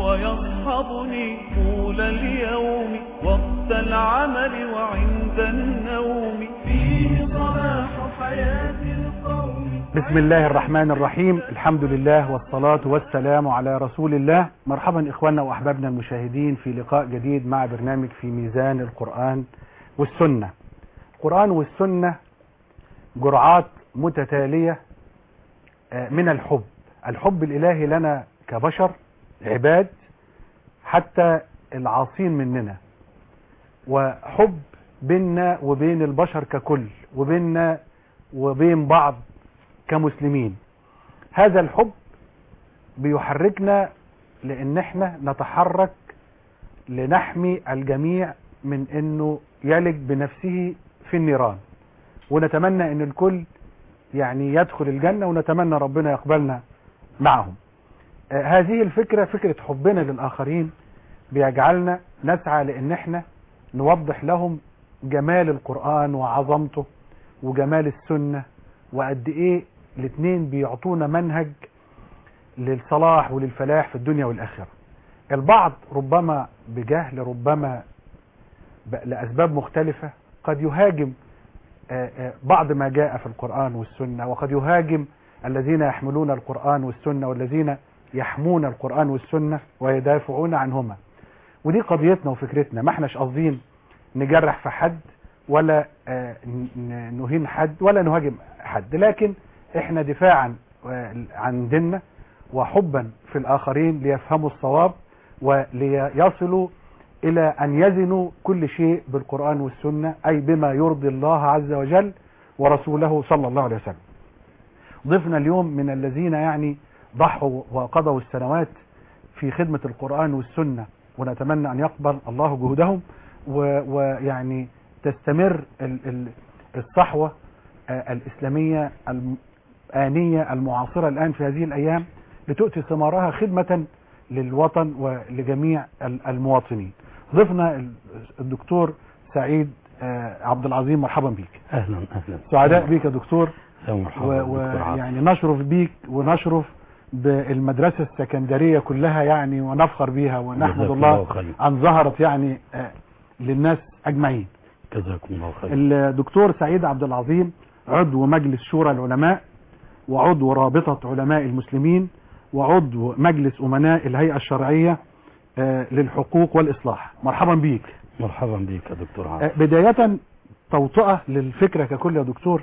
ويصحبني طول اليوم وقت العمل وعند النوم فيه صلاح حياة القوم بسم الله الرحمن الرحيم الحمد لله والصلاة والسلام على رسول الله مرحبا إخواننا وأحبابنا المشاهدين في لقاء جديد مع برنامج في ميزان القرآن والسنة القرآن والسنة جرعات متتالية آه، من الحب الحب الإلهي لنا كبشر عباد حتى العاصين مننا وحب بيننا وبين البشر ككل وبيننا وبين بعض كمسلمين هذا الحب بيحركنا لان احنا نتحرك لنحمي الجميع من انه يلج بنفسه في النيران ونتمنى ان الكل يعني يدخل الجنة ونتمنى ربنا يقبلنا معهم آه، هذه الفكرة فكرة حبنا للآخرين بيجعلنا نسعى لان احنا نوضح لهم جمال القرآن وعظمته وجمال السنة وقد ايه الاثنين بيعطونا منهج للصلاح وللفلاح في الدنيا والآخرة البعض ربما بجهل ربما ب- لأسباب مختلفة قد يهاجم آه، آه، بعض ما جاء في القرآن والسنة وقد يهاجم الذين يحملون القرآن والسنة والذين يحمون القرآن والسنة ويدافعون عنهما ودي قضيتنا وفكرتنا ما احناش قاصدين نجرح في حد ولا آه، ن- ن- نهين حد ولا نهاجم حد لكن احنا دفاعا آه، عن ديننا وحبا في الآخرين ليفهموا الصواب وليصلوا إلى أن يزنوا كل شيء بالقرآن والسنة أي بما يرضي الله عز وجل ورسوله صلى الله عليه وسلم ضفنا اليوم من الذين يعني ضحوا وقضوا السنوات في خدمة القرآن والسنة ونتمنى أن يقبل الله جهودهم و- ويعني تستمر ال- ال- الصحوة آه، الإسلامية الآنية المعاصرة الآن في هذه الأيام لتؤتي ثمارها خدمة للوطن ولجميع ال- المواطنين ضفنا ال- الدكتور سعيد آه، عبد العظيم مرحبا بيك اهلا اهلا سعداء بيك يا دكتور يا مرحبا دكتور عاطف. ويعني نشرف بيك ونشرف بالمدرسة السكندرية كلها يعني ونفخر بيها ونحمد جزاك الله الله خير. أن ظهرت يعني آه، للناس أجمعين جزاكم الله خير الدكتور سعيد عبد العظيم عضو مجلس شورى العلماء وعضو رابطة علماء المسلمين وعضو مجلس أمناء الهيئة الشرعية آه، للحقوق والإصلاح مرحبا بيك مرحبا بك يا دكتور آه، عاطف بداية توطئة للفكرة ككل يا دكتور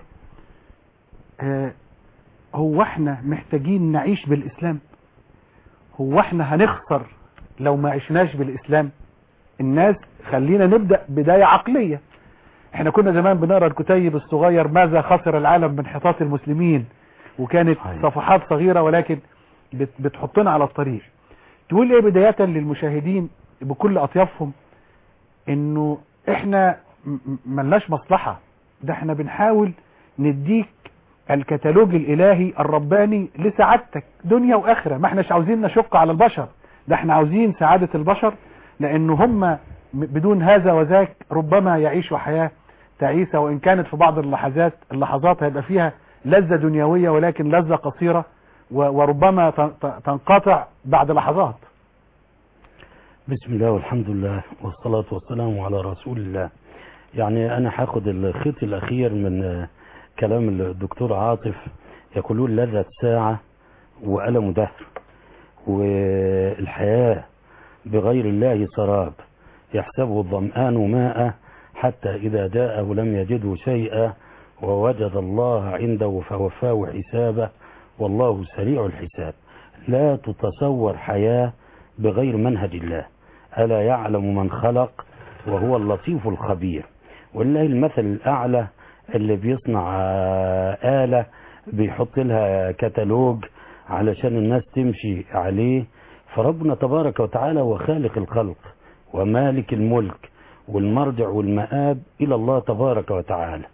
آه، هو احنا محتاجين نعيش بالإسلام هو احنا هنخسر لو ما عشناش بالإسلام الناس خلينا نبدأ بداية عقلية احنا كنا زمان بنقرا الكتيب الصغير ماذا خسر العالم من حطاط المسلمين وكانت صحيح. صفحات صغيرة ولكن بت- بتحطنا على الطريق تقول ايه بداية للمشاهدين بكل اطيافهم انه احنا م- م- ملناش مصلحة ده احنا بنحاول نديك الكتالوج الالهي الرباني لسعادتك دنيا واخرة ما احناش عاوزين نشق على البشر ده احنا عاوزين سعادة البشر لانه هم م- بدون هذا وذاك ربما يعيشوا حياة تعيسة وان كانت في بعض اللحظات اللحظات هيبقى فيها لذة دنيوية ولكن لذة قصيرة و- وربما ت- ت- تنقطع بعد لحظات بسم الله والحمد لله والصلاة والسلام على رسول الله يعني انا هاخد الخيط الاخير من آه، كلام الدكتور عاطف يقولون لذة ساعة وألم دهر والحياة بغير الله سراب يحسبه الظمآن ماء حتى إذا جاءه لم يجده شيئا ووجد الله عنده فوفاه حسابه والله سريع الحساب لا تتصور حياة بغير منهج الله ألا يعلم من خلق وهو اللطيف الخبير ولله المثل الأعلى اللي بيصنع آه، آلة بيحط لها كتالوج علشان الناس تمشي عليه فربنا تبارك وتعالى هو خالق الخلق ومالك الملك والمرجع والمآب إلى الله تبارك وتعالى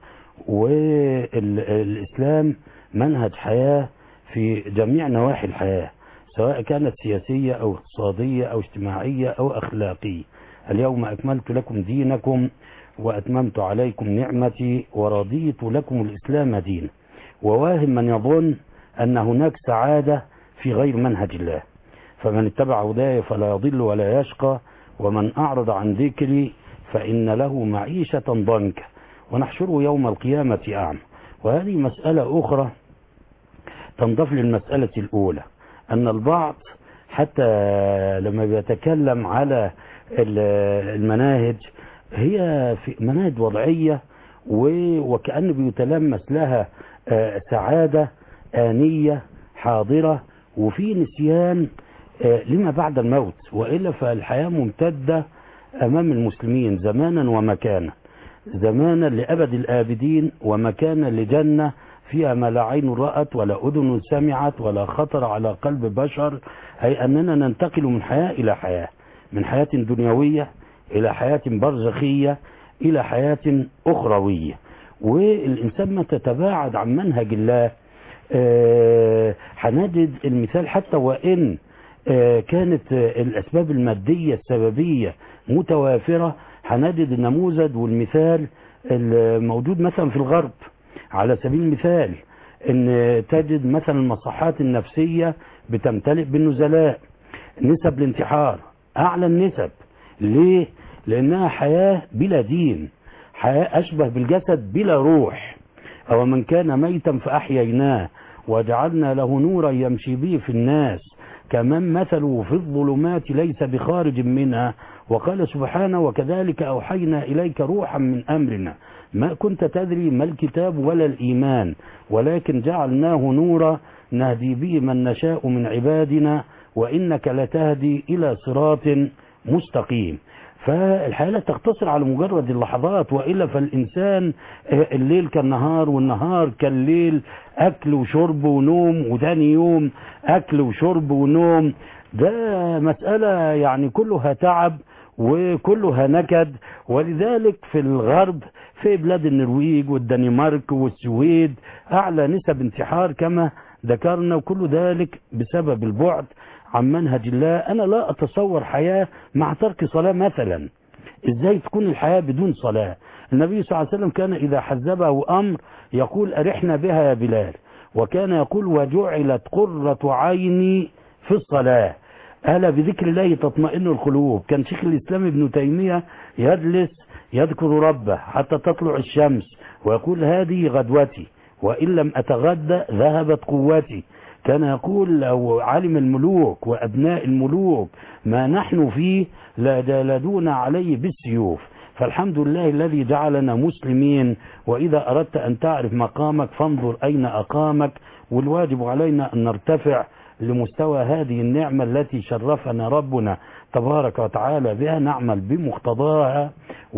والإسلام منهج حياة في جميع نواحي الحياة سواء كانت سياسية أو اقتصادية أو اجتماعية أو أخلاقية اليوم أكملت لكم دينكم وأتممت عليكم نعمتي ورضيت لكم الإسلام دينا وواهم من يظن أن هناك سعادة في غير منهج الله فمن اتبع هداي فلا يضل ولا يشقى ومن أعرض عن ذكري فإن له معيشة ضنكا ونحشره يوم القيامة أعمى وهذه مسألة أخرى تنضاف للمسألة الأولى أن البعض حتى لما بيتكلم على ال- المناهج هي في مناهج وضعية و- وكأنه بيتلمس لها آه، سعادة آنية حاضرة وفي نسيان آه، لما بعد الموت وإلا فالحياة ممتدة أمام المسلمين زمانا ومكانا زمانا لأبد الآبدين ومكانا لجنة فيها ما لا عين رأت ولا أذن سمعت ولا خطر على قلب بشر أي أننا ننتقل من حياة إلى حياة من حياة دنيوية إلى حياة برزخية إلى حياة أخروية والإنسان ما تتباعد عن منهج الله آه، هنجد المثال حتى وإن آه، كانت آه، الأسباب المادية السببية متوافرة هنجد النموذج والمثال الموجود مثلا في الغرب على سبيل المثال ان تجد مثلا المصحات النفسية بتمتلئ بالنزلاء نسب الانتحار اعلى النسب ليه لانها حياة بلا دين حياة اشبه بالجسد بلا روح او من كان ميتا فاحييناه وجعلنا له نورا يمشي به في الناس كمن مثله في الظلمات ليس بخارج منها وقال سبحانه وكذلك أوحينا إليك روحا من أمرنا ما كنت تدري ما الكتاب ولا الإيمان ولكن جعلناه نورا نهدي به من نشاء من عبادنا وإنك لتهدي إلى صراط مستقيم فالحياة لا تقتصر على مجرد اللحظات وإلا فالإنسان آه، الليل كالنهار والنهار كالليل أكل وشرب ونوم وداني يوم أكل وشرب ونوم ده مسألة يعني كلها تعب وكلها نكد ولذلك في الغرب في بلاد النرويج والدنمارك والسويد أعلى نسب انتحار كما ذكرنا وكل ذلك بسبب البعد عن منهج الله أنا لا أتصور حياة مع ترك صلاة مثلا إزاي تكون الحياة بدون صلاة النبي صلى الله عليه وسلم كان إذا حزبه أمر يقول أرحنا بها يا بلال وكان يقول وجعلت قرة عيني في الصلاة ألا بذكر الله تطمئن القلوب كان شيخ الإسلام ابن تيمية يجلس يذكر ربه حتى تطلع الشمس ويقول هذه غدوتي وإن لم أتغدى ذهبت قوتي كان يقول لو علم الملوك وأبناء الملوك ما نحن فيه لجالدون عليه بالسيوف فالحمد لله الذي جعلنا مسلمين وإذا أردت أن تعرف مقامك فانظر أين أقامك والواجب علينا أن نرتفع لمستوى هذه النعمة التي شرفنا ربنا تبارك وتعالى بها نعمل بمقتضاها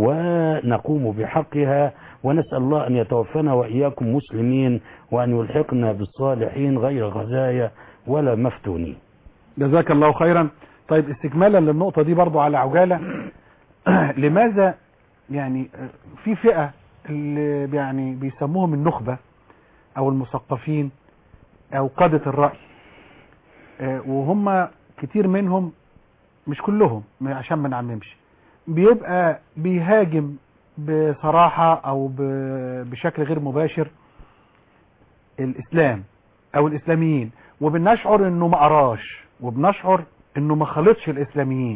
ونقوم بحقها ونسأل الله أن يتوفنا وإياكم مسلمين وأن يلحقنا بالصالحين غير غزايا ولا مفتونين جزاك الله خيرا طيب استكمالا للنقطة دي برضو على عجالة لماذا يعني في فئة اللي يعني بيسموهم النخبة او المثقفين او قادة الرأي آه، وهم كتير منهم مش كلهم عشان ما نعممش بيبقى بيهاجم بصراحة او ب- بشكل غير مباشر الاسلام او الاسلاميين وبنشعر انه ما قراش وبنشعر انه ما خلطش الاسلاميين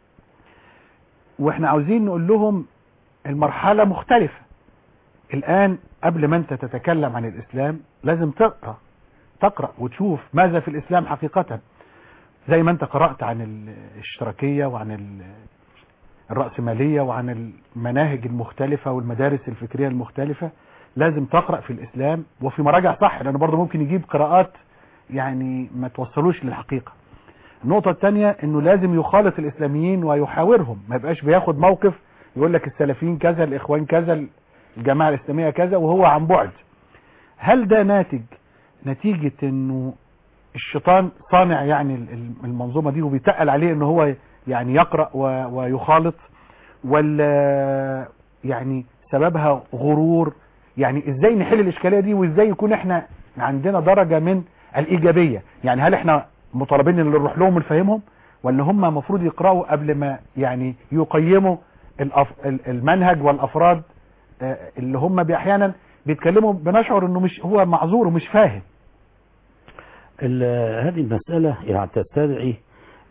واحنا عاوزين نقول لهم المرحلة مختلفة الان قبل ما انت تتكلم عن الاسلام لازم تقرأ تقرأ وتشوف ماذا في الاسلام حقيقة زي ما انت قرأت عن الاشتراكية وعن ال- الرأسمالية وعن المناهج المختلفة والمدارس الفكرية المختلفة لازم تقرأ في الإسلام وفي مراجع صح لأنه برضه ممكن يجيب قراءات يعني ما توصلوش للحقيقة النقطة الثانية انه لازم يخالط الاسلاميين ويحاورهم ما يبقاش بياخد موقف يقول لك السلفيين كذا الاخوان كذا الجماعة الاسلامية كذا وهو عن بعد هل ده ناتج نتيجة انه الشيطان صانع يعني ال- المنظومة دي وبيتقل عليه ان هو يعني يقرأ و- ويخالط ولا يعني سببها غرور يعني ازاي نحل الاشكالية دي وازاي يكون احنا عندنا درجة من الايجابية يعني هل احنا مطالبين ان نروح لهم ونفهمهم ولا هم المفروض يقرأوا قبل ما يعني يقيموا الأف- ال- المنهج والافراد آه، اللي هم بي- احيانا بيتكلموا بنشعر انه مش هو معذور ومش فاهم ال- هذه المسألة يعني تستدعي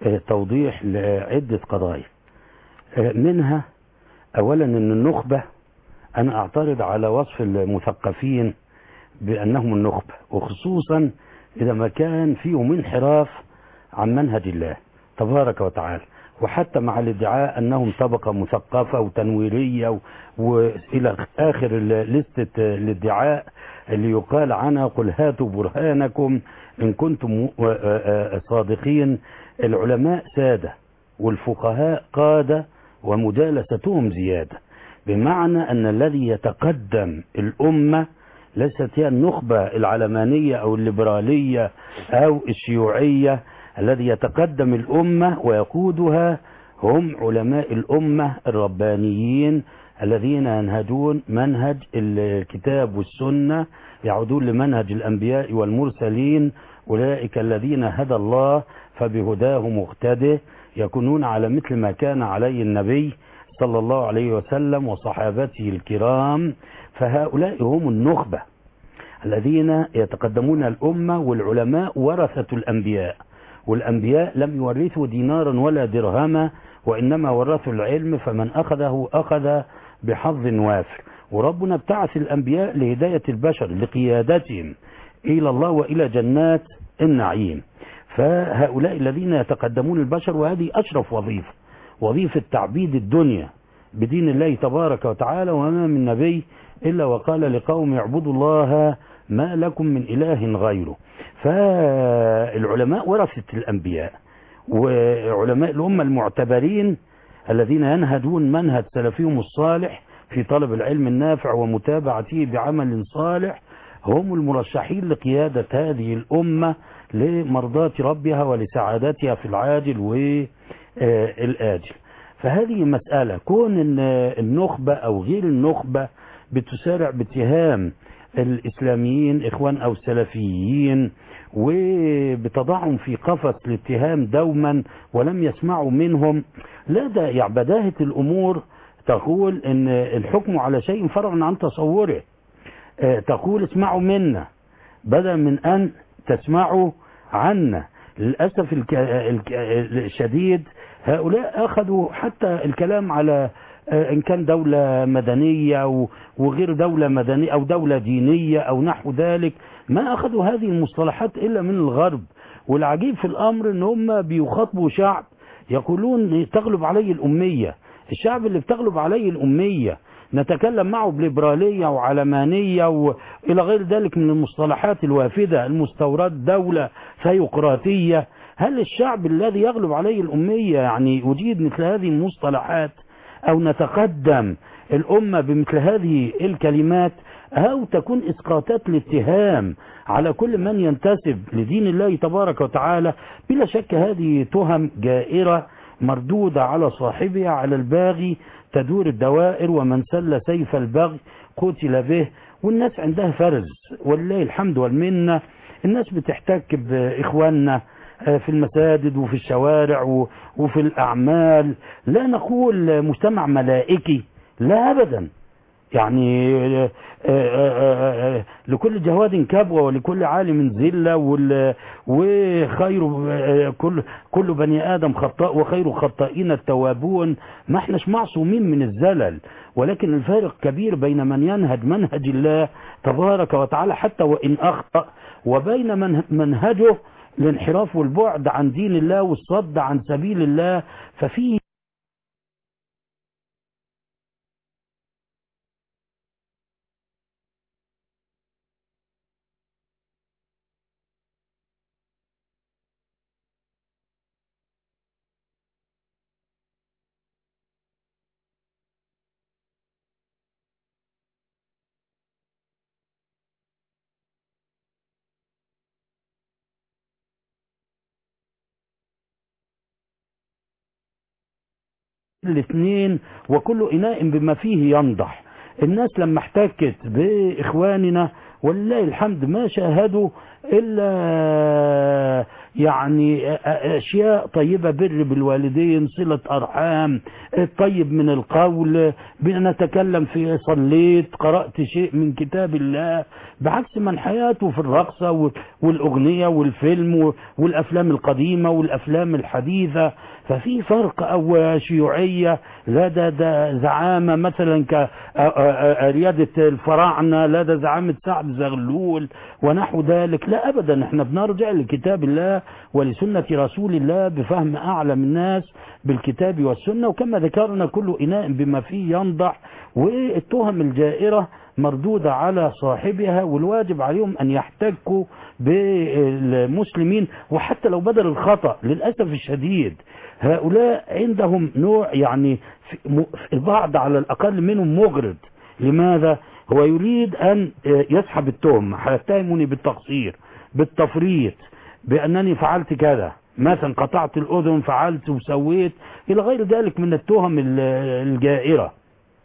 آه، توضيح لعدة قضايا آه، منها أولا أن النخبة أنا أعترض على وصف المثقفين بأنهم النخبة وخصوصا إذا ما كان فيهم انحراف عن منهج الله تبارك وتعالى وحتى مع الادعاء أنهم طبقة مثقفة وتنويرية و- وإلى آخر ال- لستة الادعاء اللي يقال عنها قل هاتوا برهانكم إن كنتم م- آه، آه، صادقين العلماء سادة والفقهاء قادة ومجالستهم زيادة بمعنى أن الذي يتقدم الأمة ليست هي النخبة العلمانية أو الليبرالية أو الشيوعية الذي يتقدم الأمة ويقودها هم علماء الأمة الربانيين الذين ينهجون منهج الكتاب والسنة يعودون لمنهج الأنبياء والمرسلين أولئك الذين هدى الله فبهداه مقتده يكونون على مثل ما كان عليه النبي صلى الله عليه وسلم وصحابته الكرام فهؤلاء هم النخبة الذين يتقدمون الأمة والعلماء ورثة الأنبياء والأنبياء لم يورثوا دينارا ولا درهما وإنما ورثوا العلم فمن أخذه أخذ بحظ وافر وربنا ابتعث الأنبياء لهداية البشر لقيادتهم إلى الله وإلى جنات النعيم فهؤلاء الذين يتقدمون البشر وهذه أشرف وظيفة وظيفة تعبيد الدنيا بدين الله تبارك وتعالى وما من نبي إلا وقال لقوم اعبدوا الله ما لكم من إله غيره فالعلماء ورثة الأنبياء وعلماء الأمة المعتبرين الذين ينهجون منهج سلفيهم الصالح في طلب العلم النافع ومتابعته بعمل صالح هم المرشحين لقيادة هذه الأمة لمرضاة ربها ولسعادتها في العاجل والآجل فهذه مسألة كون إن النخبة أو غير النخبة بتسارع باتهام الإسلاميين إخوان أو السلفيين وبتضعهم في قفص الاتهام دوما ولم يسمعوا منهم لا ده يعني بداهة الأمور تقول إن الحكم على شيء فرع عن تصوره آه، تقول اسمعوا منا بدل من أن تسمعوا عنا للأسف الك... الك... الشديد هؤلاء أخذوا حتى الكلام على آه، إن كان دولة مدنية و- وغير دولة مدنية أو دولة دينية أو نحو ذلك ما أخذوا هذه المصطلحات إلا من الغرب والعجيب في الأمر إن هم بيخاطبوا شعب يقولون تغلب عليه الأمية الشعب اللي بتغلب عليه الأمية نتكلم معه بليبرالية وعلمانية وإلى غير ذلك من المصطلحات الوافدة المستورد دولة ثيوقراطية هل الشعب الذي يغلب عليه الأمية يعني يجيد مثل هذه المصطلحات أو نتقدم الأمة بمثل هذه الكلمات أو تكون إسقاطات الاتهام على كل من ينتسب لدين الله تبارك وتعالى بلا شك هذه تهم جائرة مردودة على صاحبها على الباغي تدور الدوائر ومن سل سيف البغي قتل به والناس عندها فرز ولله الحمد والمنة الناس بتحتك بإخواننا آه، في المساجد وفي الشوارع و- وفي الأعمال لا نقول مجتمع ملائكي لا أبدا يعني آه، آه، آه، آه، لكل جواد كبوة ولكل عالم زلة وال- وخير آه، كل كل بني آدم خطاء وخير خطائين التوابون ما احناش معصومين من الزلل ولكن الفارق كبير بين من ينهج منهج الله تبارك وتعالى حتى وإن أخطأ وبين من منهجه الانحراف والبعد عن دين الله والصد عن سبيل الله ففيه الاثنين وكل إناء بما فيه ينضح الناس لما احتكت بإخواننا ولله الحمد ما شاهدوا إلا يعني أشياء طيبة بر بالوالدين صلة أرحام الطيب من القول بنتكلم في صليت قرأت شيء من كتاب الله بعكس من حياته في الرقصة وال- والأغنية والفيلم والأفلام القديمة والأفلام الحديثة ففي فرق أو شيوعية لا ده, ده زعامة مثلا كريادة الفراعنة لا ده زعامة سعد زغلول ونحو ذلك لا أبدا احنا بنرجع لكتاب الله ولسنة رسول الله بفهم أعلم الناس بالكتاب والسنة وكما ذكرنا كل إناء بما فيه ينضح والتهم الجائرة مردودة على صاحبها والواجب عليهم أن يحتكوا بالمسلمين وحتى لو بدل الخطأ للأسف الشديد هؤلاء عندهم نوع يعني في- م- البعض على الأقل منهم مغرض لماذا؟ هو يريد أن يسحب التهم هيتهمني بالتقصير بالتفريط بأنني فعلت كذا مثلا قطعت الأذن فعلت وسويت إلى غير ذلك من التهم ال- الجائرة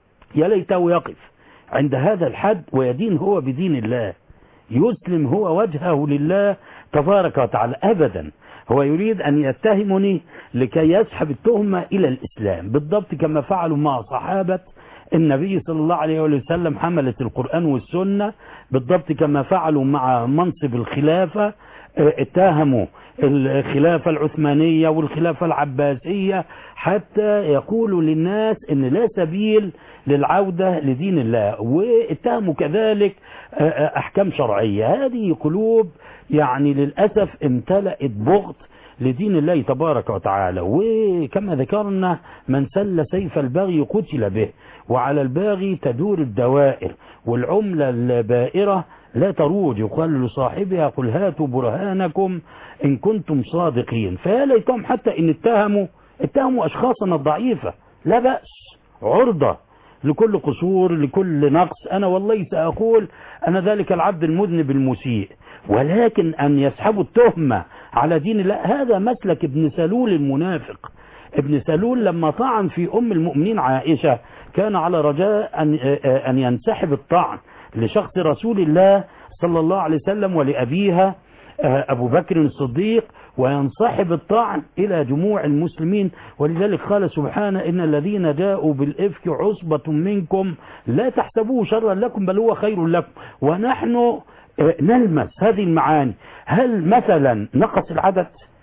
يا ليته يقف عند هذا الحد ويدين هو بدين الله يسلم هو وجهه لله تبارك وتعالى أبدا هو يريد أن يتهمني لكي يسحب التهمة إلى الإسلام بالضبط كما فعلوا مع صحابة النبي صلى الله عليه وسلم حملة القرآن والسنة بالضبط كما فعلوا مع منصب الخلافة اه، اتهموا الخلافة العثمانية والخلافة العباسية حتى يقولوا للناس ان لا سبيل للعودة لدين الله واتهموا كذلك اه، اه، احكام شرعية هذه قلوب يعني للأسف امتلأت بغض لدين الله تبارك وتعالى وكما ذكرنا من سل سيف البغي قتل به وعلى الباغي تدور الدوائر والعملة البائرة لا تروج يقال لصاحبها قل هاتوا برهانكم إن كنتم صادقين فيا ليتهم حتى إن اتهموا اتهموا أشخاصنا الضعيفة لا بأس عرضة لكل قصور لكل نقص أنا والله سأقول أنا ذلك العبد المذنب المسيء ولكن أن يسحبوا التهمة على دين الله هذا مسلك ابن سلول المنافق ابن سلول لما طعن في أم المؤمنين عائشة كان على رجاء أن, أن ينسحب الطعن لشخص رسول الله صلى الله عليه وسلم ولأبيها أبو بكر الصديق وينصحب الطعن إلى جموع المسلمين ولذلك قال سبحانه إن الذين جاءوا بالإفك عصبة منكم لا تحسبوه شرا لكم بل هو خير لكم ونحن نلمس هذه المعاني هل مثلا نقص العدد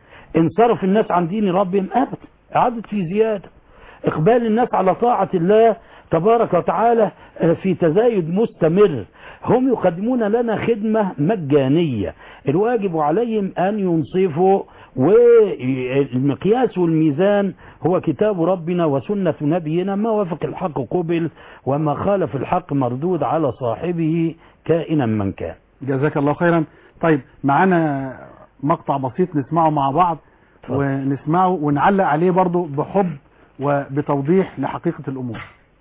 انصرف الناس عن دين ربهم أبدا عدد في زيادة إقبال الناس على طاعة الله تبارك وتعالى في تزايد مستمر هم يقدمون لنا خدمة مجانية الواجب عليهم أن ينصفوا والمقياس والميزان هو كتاب ربنا وسنة نبينا ما وافق الحق قبل وما خالف الحق مردود على صاحبه كائنا من كان جزاك الله خيرا طيب معانا مقطع بسيط نسمعه مع بعض اتفضل. ونسمعه ونعلق عليه برضو بحب وبتوضيح لحقيقة الأمور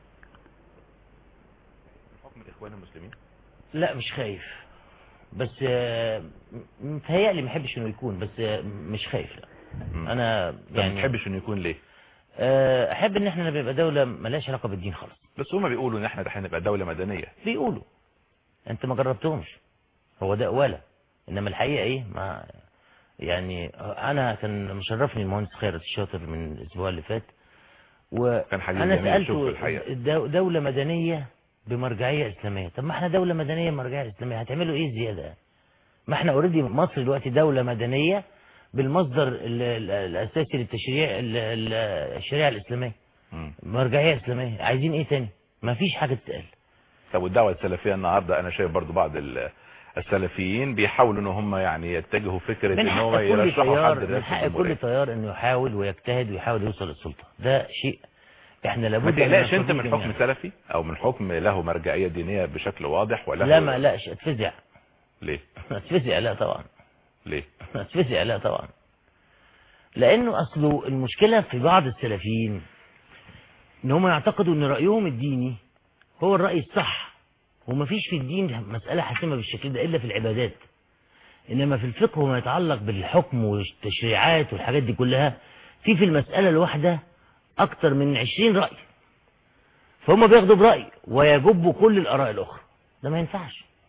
حكم الاخوان المسلمين لا مش خايف بس آه، م- متهيألي ما احبش انه يكون بس آه، مش خايف لا مم. انا يعني ما يعني تحبش انه يكون ليه آه، احب ان احنا نبقى دولة ملهاش علاقة بالدين خالص بس هما بيقولوا ان احنا ده هنبقى دولة مدنية بيقولوا انت ما جربتهمش هو ده ولا انما الحقيقة ايه ما يعني انا كان مشرفني المهندس خيرت الشاطر من الاسبوع اللي فات كان حديث وانا جميل شوف سألته الحقيقة. دو- دولة مدنية بمرجعية اسلامية طب ما احنا دولة مدنية بمرجعية اسلامية هتعملوا ايه زيادة ما احنا اوريدي مصر دلوقتي دولة مدنية بالمصدر ال- ال- الاساسي للتشريع ال- ال- الشريعة الاسلامية مم. مرجعية اسلامية عايزين ايه تاني ما فيش حاجة تتقال طب والدعوة السلفية النهاردة انا شايف برضو بعض ال- السلفيين بيحاولوا ان هم يعني يتجهوا فكرة من ان حق هم كل يرشحوا تيار حد من رئاسة حق كل الجمهورية تيار انه يحاول ويجتهد ويحاول يوصل للسلطة ده شيء احنا لابد ما أن تقلقش انت نستفيد من حكم جميعاً. سلفي او من حكم له مرجعية دينية بشكل واضح ولا لا ما لاش اتفزع ليه اتفزع لا طبعا ليه اتفزع لا طبعا لانه اصله المشكلة في بعض السلفيين ان هم يعتقدوا ان رأيهم الديني هو الرأي الصح ومفيش في الدين مسألة حاسمة بالشكل ده الا في العبادات انما في الفقه وما يتعلق بالحكم والتشريعات والحاجات دي كلها في في المسألة الواحدة اكتر من عشرين رأي فهم بياخدوا برأي ويجبوا كل الآراء الأخرى ده ما ينفعش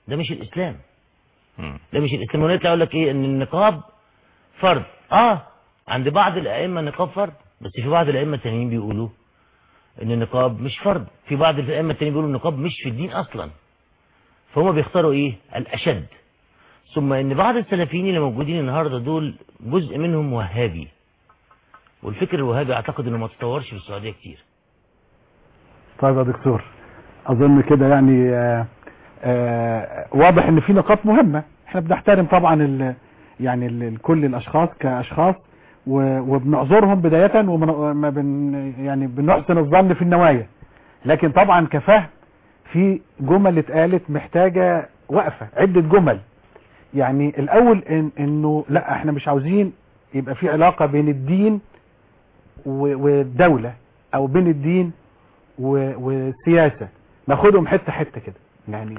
ده مش الاسلام مم. ده مش الاسلام ونطلع يقول لك ايه ان النقاب فرض اه عند بعض الائمه النقاب فرض بس في بعض الائمه التانيين بيقولوا ان النقاب مش فرض في بعض الائمه التانيين بيقولوا النقاب مش في الدين اصلا فهم بيختاروا ايه الاشد ثم ان بعض السلفيين اللي موجودين النهارده دول جزء منهم وهابي والفكر الوهابي اعتقد انه ما تطورش في السعوديه كتير طيب يا دكتور اظن كده يعني آه آه واضح ان في نقاط مهمة احنا بنحترم طبعا ال يعني ال كل الاشخاص كاشخاص و- وبنعذرهم بداية وما بن يعني بنحسن الظن في النوايا لكن طبعا كفهم في جمل اتقالت محتاجة وقفة عدة جمل يعني الاول إن انه لا احنا مش عاوزين يبقى في علاقة بين الدين و- والدولة او بين الدين و- والسياسة ناخدهم حتة حتة كده يعني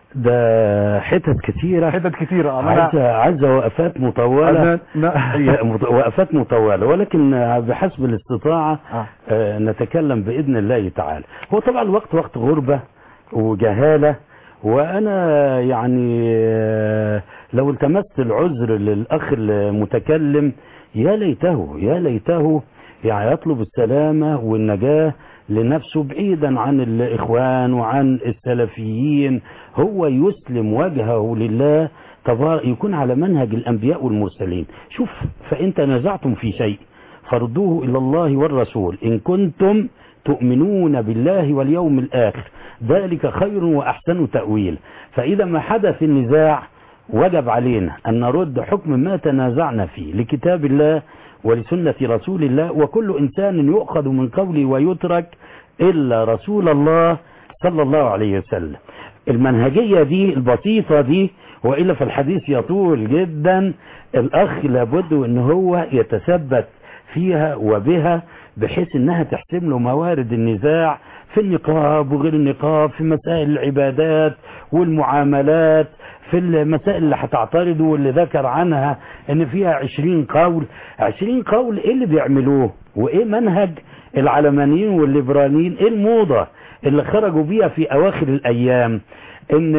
ده حتت كتيرة حتت كتيرة اه عايزة عايزة وقفات مطولة أنا- لا. هي مط- وقفات مطولة ولكن بحسب الاستطاعة آه. آه، نتكلم بإذن الله تعالى هو طبعا الوقت وقت غربة وجهالة وأنا يعني آه، لو التمست العذر للأخ المتكلم يا ليته يا ليته يعني يطلب السلامة والنجاة لنفسه بعيدا عن الإخوان وعن السلفيين هو يسلم وجهه لله تبارك يكون على منهج الأنبياء والمرسلين شوف فإن تنازعتم في شيء فردوه إلى الله والرسول إن كنتم تؤمنون بالله واليوم الآخر ذلك خير وأحسن تأويل فإذا ما حدث النزاع وجب علينا أن نرد حكم ما تنازعنا فيه لكتاب الله ولسنة رسول الله وكل إنسان يؤخذ من قوله ويترك إلا رسول الله صلى الله عليه وسلم المنهجية دي البسيطة دي وإلا فالحديث يطول جدا الأخ لابد أن هو يتثبت فيها وبها بحيث أنها تحسم له موارد النزاع في النقاب وغير النقاب في مسائل العبادات والمعاملات في المسائل اللي هتعترض واللي ذكر عنها ان فيها عشرين قول عشرين قول ايه اللي بيعملوه وايه منهج العلمانيين والليبراليين ايه الموضة اللي خرجوا بيها في اواخر الايام ان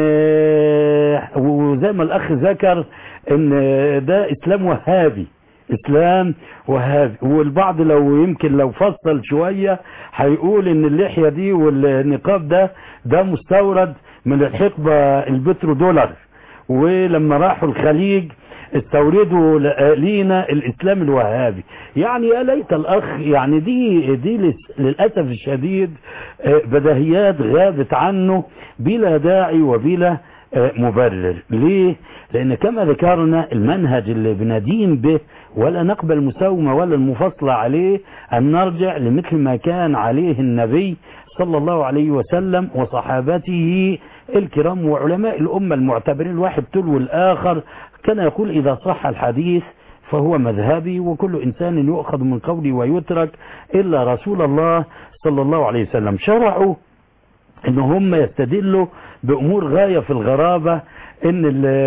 وزي ما الاخ ذكر ان ده اسلام وهابي اسلام وهابي والبعض لو يمكن لو فصل شوية هيقول ان اللحية دي والنقاب ده ده مستورد من الحقبة البترو دولار ولما راحوا الخليج استوردوا لينا الاسلام الوهابي يعني يا ليت الاخ يعني دي دي لس- للاسف الشديد آه، بديهيات غابت عنه بلا داعي وبلا آه، مبرر ليه لان كما ذكرنا المنهج اللي بندين به ولا نقبل مساومة ولا المفصلة عليه ان نرجع لمثل ما كان عليه النبي صلى الله عليه وسلم وصحابته الكرام وعلماء الأمة المعتبرين الواحد تلو الآخر كان يقول إذا صح الحديث فهو مذهبي وكل إنسان يؤخذ من قولي ويترك إلا رسول الله صلى الله عليه وسلم شرعوا ان هم يستدلوا بامور غاية في الغرابة ان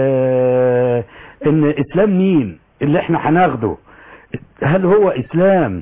ال- ان اسلام مين اللي احنا هناخده هل هو اسلام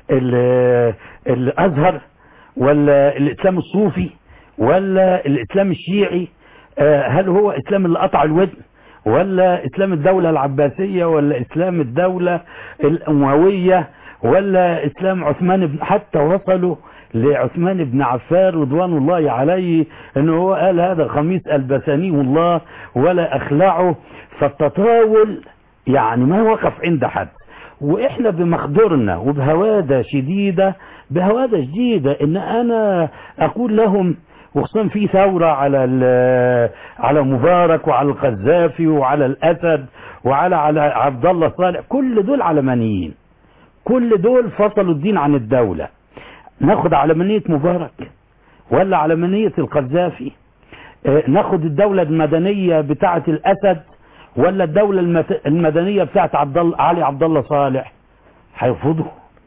ال- الازهر ولا الاسلام الصوفي ولا الاسلام الشيعي آه، هل هو اسلام اللي قطع الودن ولا اسلام الدولة العباسية ولا اسلام الدولة الاموية ولا اسلام عثمان بن حتى وصلوا لعثمان بن عفان رضوان الله عليه انه هو قال هذا خميس البسانيه الله ولا اخلعه فالتطاول يعني ما وقف عند حد واحنا بمقدورنا وبهوادة شديدة بهوادة شديدة ان انا اقول لهم وخصوصا في ثورة على ال- على مبارك وعلى القذافي وعلى الاسد وعلى على عبد الله صالح كل دول علمانيين كل دول فصلوا الدين عن الدولة ناخد علمانية مبارك ولا علمانية القذافي آه، ناخد الدولة المدنية بتاعة الأسد ولا الدولة المت- المدنية بتاعة عبد الله علي عبد الله صالح هيرفضوا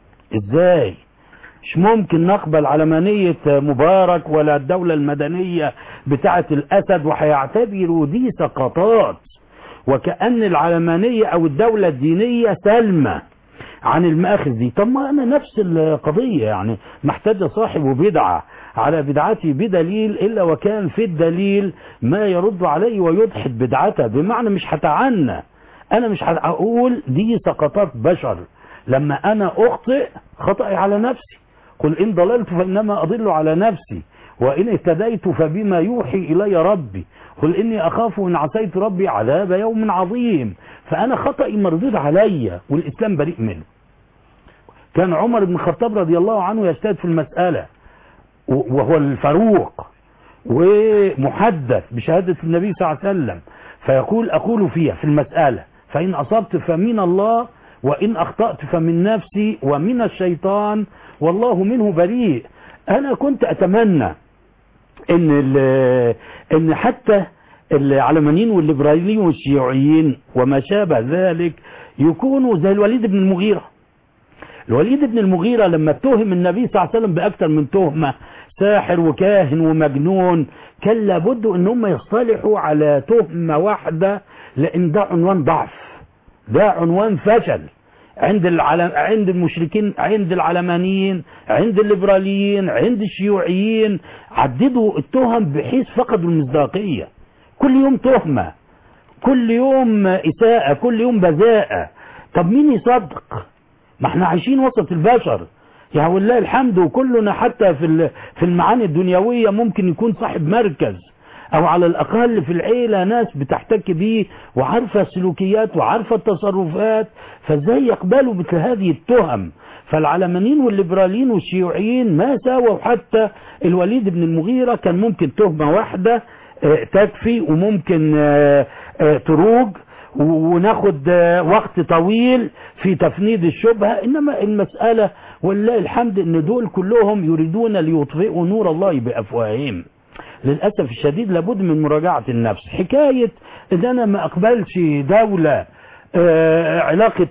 ازاي مش ممكن نقبل علمانية مبارك ولا الدولة المدنية بتاعة الأسد وهيعتبروا دي سقطات وكأن العلمانية أو الدولة الدينية سلمة عن المآخذ دي طب ما أنا نفس القضية يعني محتاج صاحب بدعة على بدعتي بدليل إلا وكان في الدليل ما يرد عليه ويدحض بدعته بمعنى مش هتعنى أنا مش هقول دي سقطات بشر لما أنا أخطئ خطأي على نفسي قل إن ضللت فإنما أضل على نفسي وإن اهتديت فبما يوحي إلي ربي قل إني أخاف إن عصيت ربي عذاب يوم عظيم فأنا خطأي مردود علي والإسلام بريء منه كان عمر بن الخطاب رضي الله عنه يجتهد في المسألة وهو الفاروق ومحدث بشهادة النبي صلى الله عليه وسلم فيقول أقول فيها في المسألة فإن أصبت فمن الله وإن أخطأت فمن نفسي ومن الشيطان والله منه بريء أنا كنت أتمنى إن إن حتى العلمانيين والليبراليين والشيوعيين وما شابه ذلك يكونوا زي الوليد بن المغيرة الوليد بن المغيرة لما اتهم النبي صلى الله عليه وسلم بأكثر من تهمة ساحر وكاهن ومجنون كان لابد ان هم يصطلحوا على تهمة واحدة لان ده عنوان ضعف ده عنوان فشل عند العلم عند المشركين عند العلمانيين عند الليبراليين عند الشيوعيين عددوا التهم بحيث فقدوا المصداقية كل يوم تهمة كل يوم إساءة كل يوم بذاءة طب مين يصدق ما احنا عايشين وسط البشر يا والله الحمد وكلنا حتى في في المعاني الدنيوية ممكن يكون صاحب مركز او على الاقل في العيلة ناس بتحتك بيه وعارفة السلوكيات وعارفة التصرفات فازاي يقبلوا مثل هذه التهم فالعلمانيين والليبراليين والشيوعيين ما ساووا حتى الوليد بن المغيرة كان ممكن تهمة واحدة تكفي وممكن تروج وناخد وقت طويل في تفنيد الشبهة انما المسألة ولله الحمد ان دول كلهم يريدون ليطفئوا نور الله بافواههم للأسف الشديد لابد من مراجعة النفس حكاية ان انا ما اقبلش دولة علاقة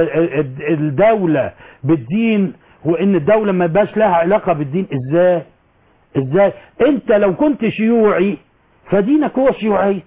الدولة بالدين وان الدولة ما باش لها علاقة بالدين ازاي ازاي انت لو كنت شيوعي فدينك هو الشيوعية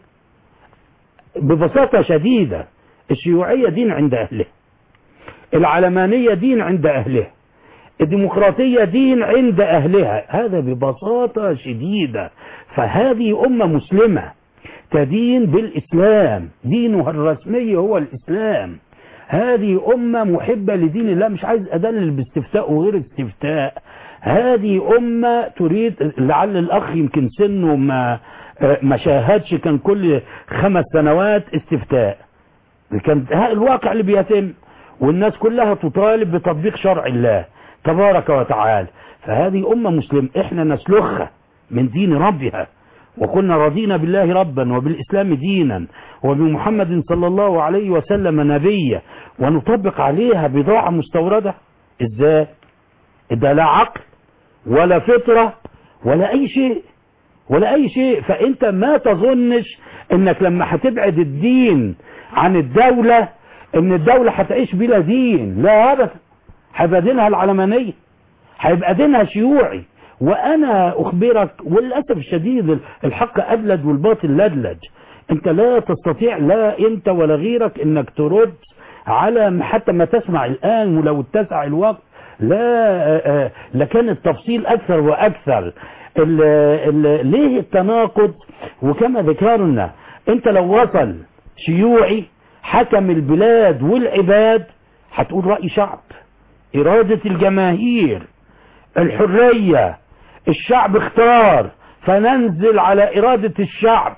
ببساطة شديدة الشيوعية دين عند أهله العلمانية دين عند أهله الديمقراطية دين عند أهلها هذا ببساطة شديدة فهذه أمة مسلمة تدين بالإسلام دينها الرسمي هو الإسلام هذه أمة محبة لدين الله مش عايز أدلل باستفتاء وغير استفتاء هذه أمة تريد لعل الأخ يمكن سنه ما ما شاهدش كان كل خمس سنوات استفتاء كان الواقع اللي بيتم والناس كلها تطالب بتطبيق شرع الله تبارك وتعالى فهذه أمة مسلم احنا نسلخها من دين ربها وكنا رضينا بالله ربا وبالإسلام دينا وبمحمد صلى الله عليه وسلم نبيا ونطبق عليها بضاعة مستوردة ازاي ده لا عقل ولا فطرة ولا أي شيء ولا أي شيء فأنت ما تظنش أنك لما هتبعد الدين عن الدولة أن الدولة هتعيش بلا دين لا أبدا هيبقى دينها العلمانية هيبقى دينها شيوعي وأنا أخبرك وللأسف الشديد الحق أبلد والباطل لدلج أنت لا تستطيع لا أنت ولا غيرك أنك ترد على حتى ما تسمع الآن ولو اتسع الوقت لا لكان التفصيل أكثر وأكثر ال ال ليه التناقض وكما ذكرنا انت لو وصل شيوعي حكم البلاد والعباد هتقول رأي شعب إرادة الجماهير الحرية الشعب اختار فننزل على إرادة الشعب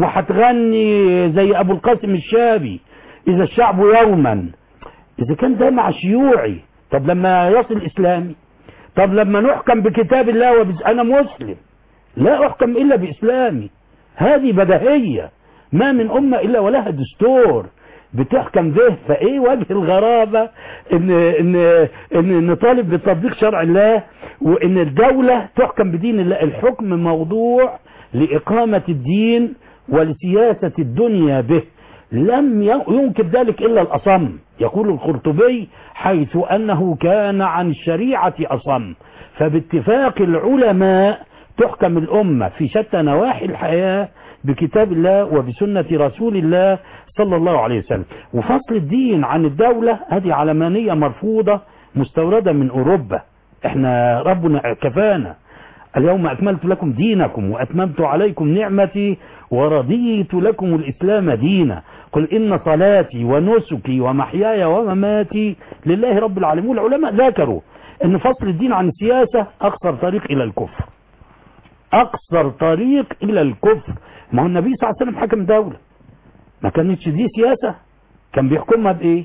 وهتغني زي أبو القاسم الشابي إذا الشعب يوما إذا كان ده مع شيوعي طب لما يصل إسلامي طب لما نحكم بكتاب الله وبس أنا مسلم لا أحكم إلا بإسلامي هذه بدهية ما من أمة إلا ولها دستور بتحكم به فايه وجه الغرابة ان, إن, إن نطالب بتطبيق شرع الله وان الدولة تحكم بدين الله الحكم موضوع لإقامة الدين ولسياسة الدنيا به لم ينكر ذلك إلا الأصم يقول القرطبي حيث أنه كان عن الشريعة أصم فباتفاق العلماء تحكم الأمة في شتى نواحي الحياة بكتاب الله وبسنة رسول الله صلى الله عليه وسلم وفصل الدين عن الدولة هذه علمانية مرفوضة مستوردة من أوروبا احنا ربنا كفانا اليوم أكملت لكم دينكم وأتممت عليكم نعمتي ورضيت لكم الإسلام دينا قل إن صلاتي ونسكي ومحياي ومماتي لله رب العالمين والعلماء ذكروا أن فصل الدين عن السياسة أقصر طريق إلى الكفر أقصر طريق إلى الكفر ما هو النبي صلى الله عليه وسلم حكم دولة ما كانتش دي سياسة كان بيحكمها بإيه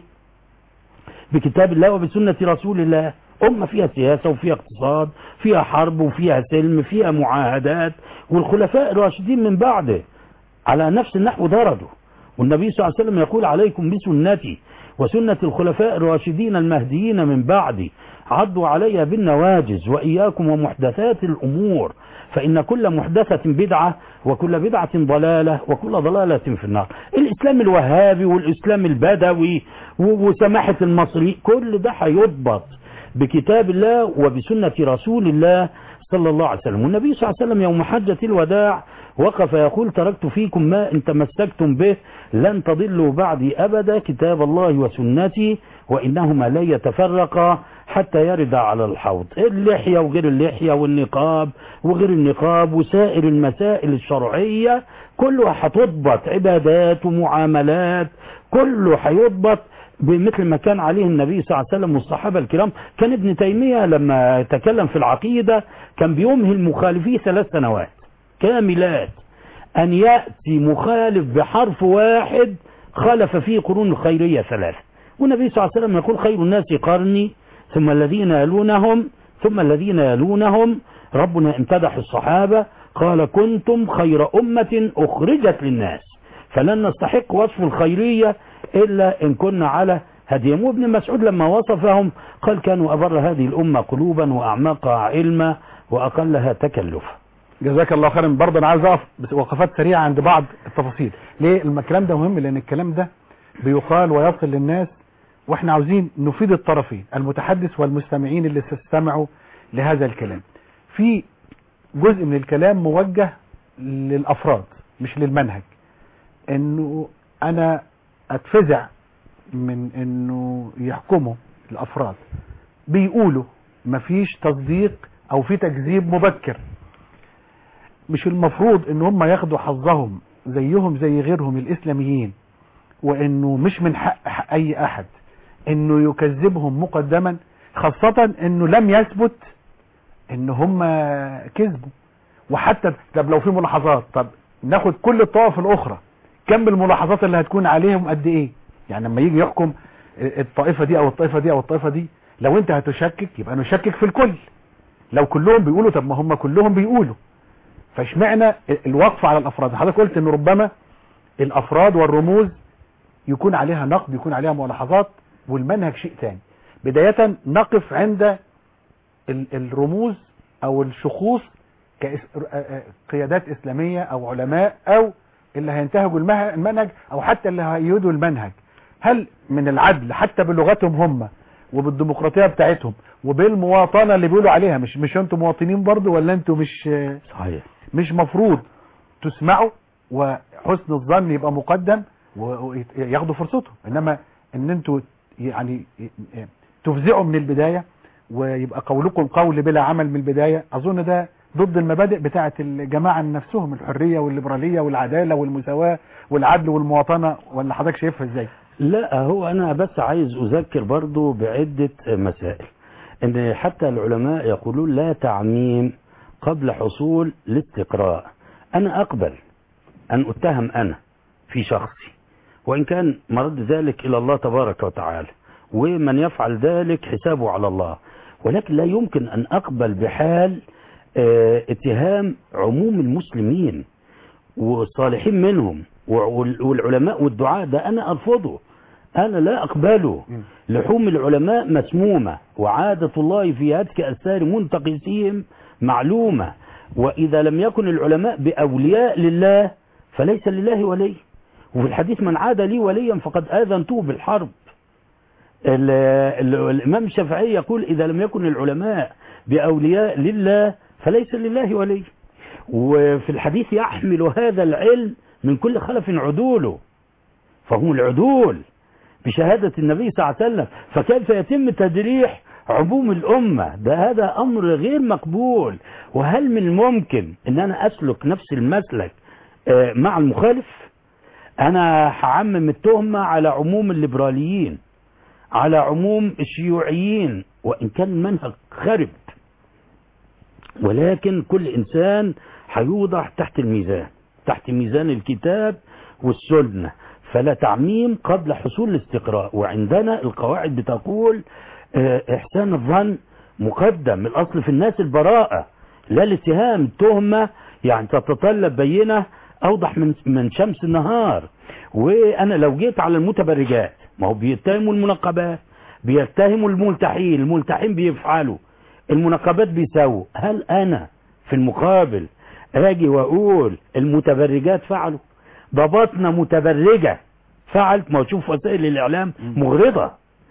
بكتاب الله وبسنة رسول الله أمة فيها سياسة وفيها اقتصاد فيها حرب وفيها سلم فيها معاهدات والخلفاء الراشدين من بعده على نفس النحو درجوا والنبي صلى الله عليه وسلم يقول عليكم بسنتي وسنة الخلفاء الراشدين المهديين من بعدي عضوا علي بالنواجز وإياكم ومحدثات الأمور فإن كل محدثة بدعة وكل بدعة ضلالة وكل ضلالة في النار الإسلام الوهابي والإسلام البدوي وسماحة المصري كل ده هيضبط بكتاب الله وبسنة رسول الله صلى الله عليه وسلم والنبي صلى الله عليه وسلم يوم حجة الوداع وقف يقول تركت فيكم ما إن تمسكتم به لن تضلوا بعدي أبدا كتاب الله وسنتي وإنهما لا يتفرقا حتى يرد على الحوض اللحية وغير اللحية والنقاب وغير النقاب وسائر المسائل الشرعية كلها هتضبط عبادات ومعاملات كله هيضبط بمثل ما كان عليه النبي صلى الله عليه وسلم والصحابة الكرام كان ابن تيمية لما تكلم في العقيدة كان بيمهل مخالفيه ثلاث سنوات كاملات أن يأتي مخالف بحرف واحد خالف فيه قرون الخيرية ثلاثة والنبي صلى الله عليه وسلم يقول خير الناس قرني ثم الذين يلونهم ثم الذين يلونهم ربنا امتدح الصحابة قال كنتم خير أمة أخرجت للناس فلن نستحق وصف الخيرية إلا إن كنا على هديهم وابن مسعود لما وصفهم قال كانوا أبر هذه الأمة قلوبا وأعماقها علما وأقلها تكلفا جزاك الله خيرا برضه انا عايز اقف بس وقفات سريعه عند بعض التفاصيل ليه الكلام ده مهم لان الكلام ده بيقال ويصل للناس واحنا عاوزين نفيد الطرفين المتحدث والمستمعين اللي استمعوا لهذا الكلام في جزء من الكلام موجه للافراد مش للمنهج انه انا اتفزع من انه يحكموا الافراد بيقولوا مفيش تصديق او في تكذيب مبكر مش المفروض ان هم ياخدوا حظهم زيهم زي غيرهم الاسلاميين وانه مش من حق, حق اي احد انه يكذبهم مقدما خاصة انه لم يثبت ان هم كذبوا وحتى طب لو في ملاحظات طب ناخد كل الطوائف الاخرى كم الملاحظات اللي هتكون عليهم قد ايه يعني لما يجي يحكم الطائفة دي او الطائفة دي او الطائفة دي لو انت هتشكك يبقى نشكك في الكل لو كلهم بيقولوا طب ما هم كلهم بيقولوا فاشمعنى الوقف على الافراد حضرتك قلت ان ربما الافراد والرموز يكون عليها نقد يكون عليها ملاحظات والمنهج شيء ثاني بداية نقف عند الرموز او الشخوص كقيادات اسلامية او علماء او اللي هينتهجوا المنهج او حتى اللي هيدوا المنهج هل من العدل حتى بلغتهم هم وبالديمقراطيه بتاعتهم وبالمواطنه اللي بيقولوا عليها مش مش انتم مواطنين برضو ولا انتم مش صحيح مش مفروض تسمعوا وحسن الظن يبقى مقدم وياخدوا فرصتهم انما ان انتوا يعني تفزعوا من البدايه ويبقى قولكم قول بلا عمل من البدايه اظن ده ضد المبادئ بتاعه الجماعه نفسهم الحريه والليبراليه والعداله والمساواه والعدل والمواطنه ولا حضرتك شايفها ازاي؟ لا هو انا بس عايز اذكر برضو بعدة مسائل ان حتى العلماء يقولون لا تعميم قبل حصول الاستقراء انا اقبل ان اتهم انا في شخصي وان كان مرد ذلك الى الله تبارك وتعالى ومن يفعل ذلك حسابه على الله ولكن لا يمكن ان اقبل بحال اه اتهام عموم المسلمين والصالحين منهم والعلماء والدعاء ده انا ارفضه انا لا اقبله لحوم العلماء مسمومة وعادة الله في هتك اثار منتقسيهم معلومة واذا لم يكن العلماء باولياء لله فليس لله ولي وفي الحديث من عاد لي وليا فقد اذنته بالحرب ال ال الامام الشافعي يقول اذا لم يكن العلماء باولياء لله فليس لله ولي وفي الحديث يحمل هذا العلم من كل خلف عدوله فهم العدول بشهادة النبي صلى الله عليه وسلم فكيف يتم تدريح عموم الأمة ده هذا أمر غير مقبول وهل من الممكن أن أنا أسلك نفس المسلك آه، مع المخالف أنا هعمم التهمة على عموم الليبراليين على عموم الشيوعيين وإن كان المنهج خرب ولكن كل إنسان هيوضع تحت الميزان تحت ميزان الكتاب والسنة فلا تعميم قبل حصول الاستقراء وعندنا القواعد بتقول آه، إحسان الظن مقدم الأصل في الناس البراءة لا الاتهام تهمة يعني تتطلب بينة أوضح من من شمس النهار وأنا لو جيت على المتبرجات ما هو بيتهموا المنقبات بيتهموا الملتحين الملتحين بيفعلوا المنقبات بيساووا هل أنا في المقابل اجي واقول المتبرجات فعلوا ضبطنا متبرجة فعلت ما شوف وسائل الاعلام مغرضة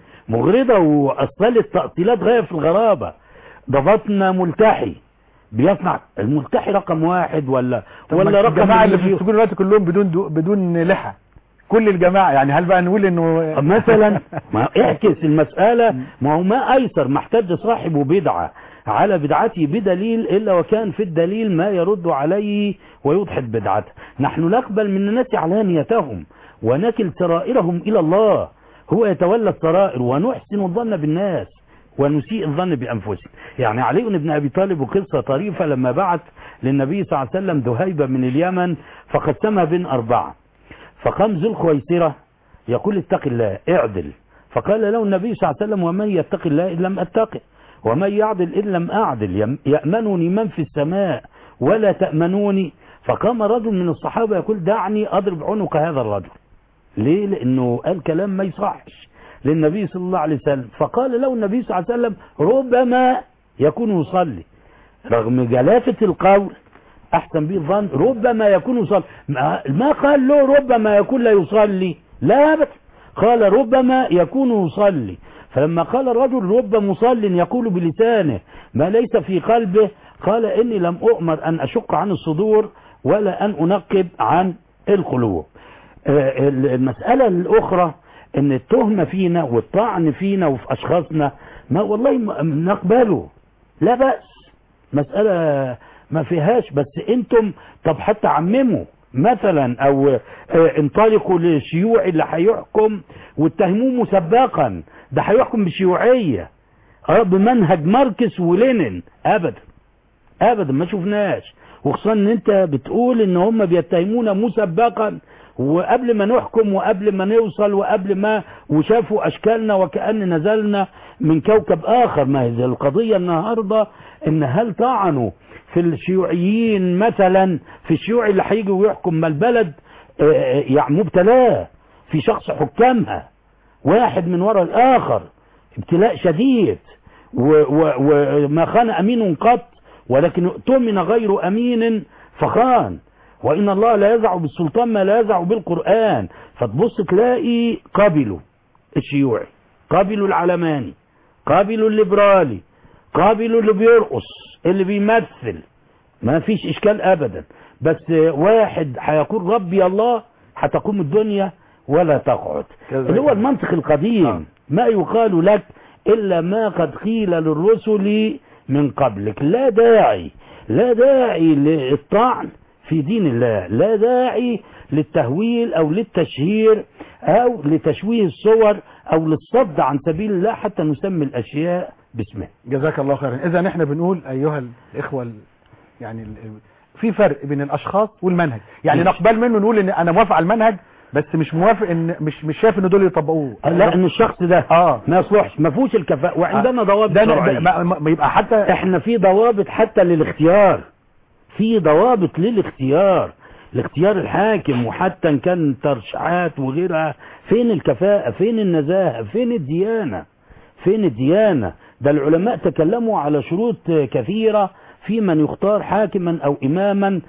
مغرضة واصلت تأصيلات غاية في الغرابة ضبطنا ملتحي بيصنع الملتحي رقم واحد ولا طب ولا ما رقم الجماعة اللي في اللي السجون دلوقتي كلهم بدون دو بدون لحى كل الجماعة يعني هل بقى نقول انه طب مثلا ما اعكس المسألة ما هو ما ايسر ما احتج صاحب بدعة على بدعته بدليل الا وكان في الدليل ما يرد عليه ويضحك بدعته نحن نقبل من الناس علانيتهم ونكل سرائرهم الى الله هو يتولى السرائر ونحسن الظن بالناس ونسيء الظن بانفسهم يعني علي بن ابي طالب وقصه طريفه لما بعت للنبي صلى الله عليه وسلم ذهيبه من اليمن فقسمها بين اربعه فقام ذو الخويسرة يقول اتق الله اعدل فقال له النبي صلى الله عليه وسلم ومن يتق الله إن لم أتقه ومن يعدل إن لم أعدل يم- يأمنني من في السماء ولا تأمنوني فقام رجل من الصحابة يقول دعني أضرب عنق هذا الرجل ليه لأنه قال كلام ما يصحش للنبي صلى الله عليه وسلم فقال له النبي صلى الله عليه وسلم ربما يكون يصلي رغم جلافة القول احسن به الظن ربما يكون يصلي ما ما قال له ربما يكون لا يصلي لا ابدا قال ربما يكون يصلي فلما قال الرجل رب مصل يقول بلسانه ما ليس في قلبه قال اني لم اؤمر ان اشق عن الصدور ولا ان انقب عن القلوب آه، المسألة الأخرى ان التهمة فينا والطعن فينا وفي أشخاصنا ما والله ما- نقبله لا بأس مسألة ما فيهاش بس انتم طب حتى عمموا مثلا او آه، انطلقوا للشيوعي اللي هيحكم واتهموه مسبقا ده هيحكم بشيوعية اه بمنهج ماركس ولينين ابدا ابدا ما شفناش وخصوصا ان انت بتقول ان هم بيتهمونا مسبقا وقبل ما نحكم وقبل ما نوصل وقبل ما وشافوا اشكالنا وكأن نزلنا من كوكب اخر ما هي زي القضية النهاردة ان هل طعنوا في الشيوعيين مثلا في الشيوعي اللي هيجي ويحكم ما البلد آه، آه، يعني مبتلاه في شخص حكامها واحد من وراء الاخر ابتلاء شديد و- و- وما خان امين قط ولكن اؤتمن غير امين فخان وان الله لا يزع بالسلطان ما لا يزع بالقران فتبص تلاقي قابلوا الشيوعي قابلوا العلماني قابلوا الليبرالي قابلوا اللي بيرقص اللي بيمثل ما فيش اشكال ابدا بس واحد هيقول ربي الله هتقوم الدنيا ولا تقعد كذا اللي هو كذا. المنطق القديم آه. ما يقال لك الا ما قد قيل للرسل من قبلك لا داعي لا داعي للطعن في دين الله لا داعي للتهويل او للتشهير او لتشويه الصور او للصد عن سبيل الله حتى نسمي الاشياء باسمها جزاك الله خيرا اذا احنا بنقول ايها الاخوه ال- يعني ال- في فرق بين الاشخاص والمنهج يعني ماشي. نقبل منه نقول ان انا موافق على المنهج بس مش موافق ان مش مش شايف ان دول يطبقوه لا ان الشخص ده اه ما يصلحش ما فيهوش الكفاءة وعندنا ضوابط ده, ده شرعية ما ما- ما يبقى حتى احنا في ضوابط حتى للاختيار في ضوابط للاختيار الاختيار الحاكم وحتى ان كان ترشيحات وغيرها فين الكفاءة فين النزاهة فين الديانة فين الديانة ده العلماء تكلموا على شروط كثيرة في من يختار حاكما او اماما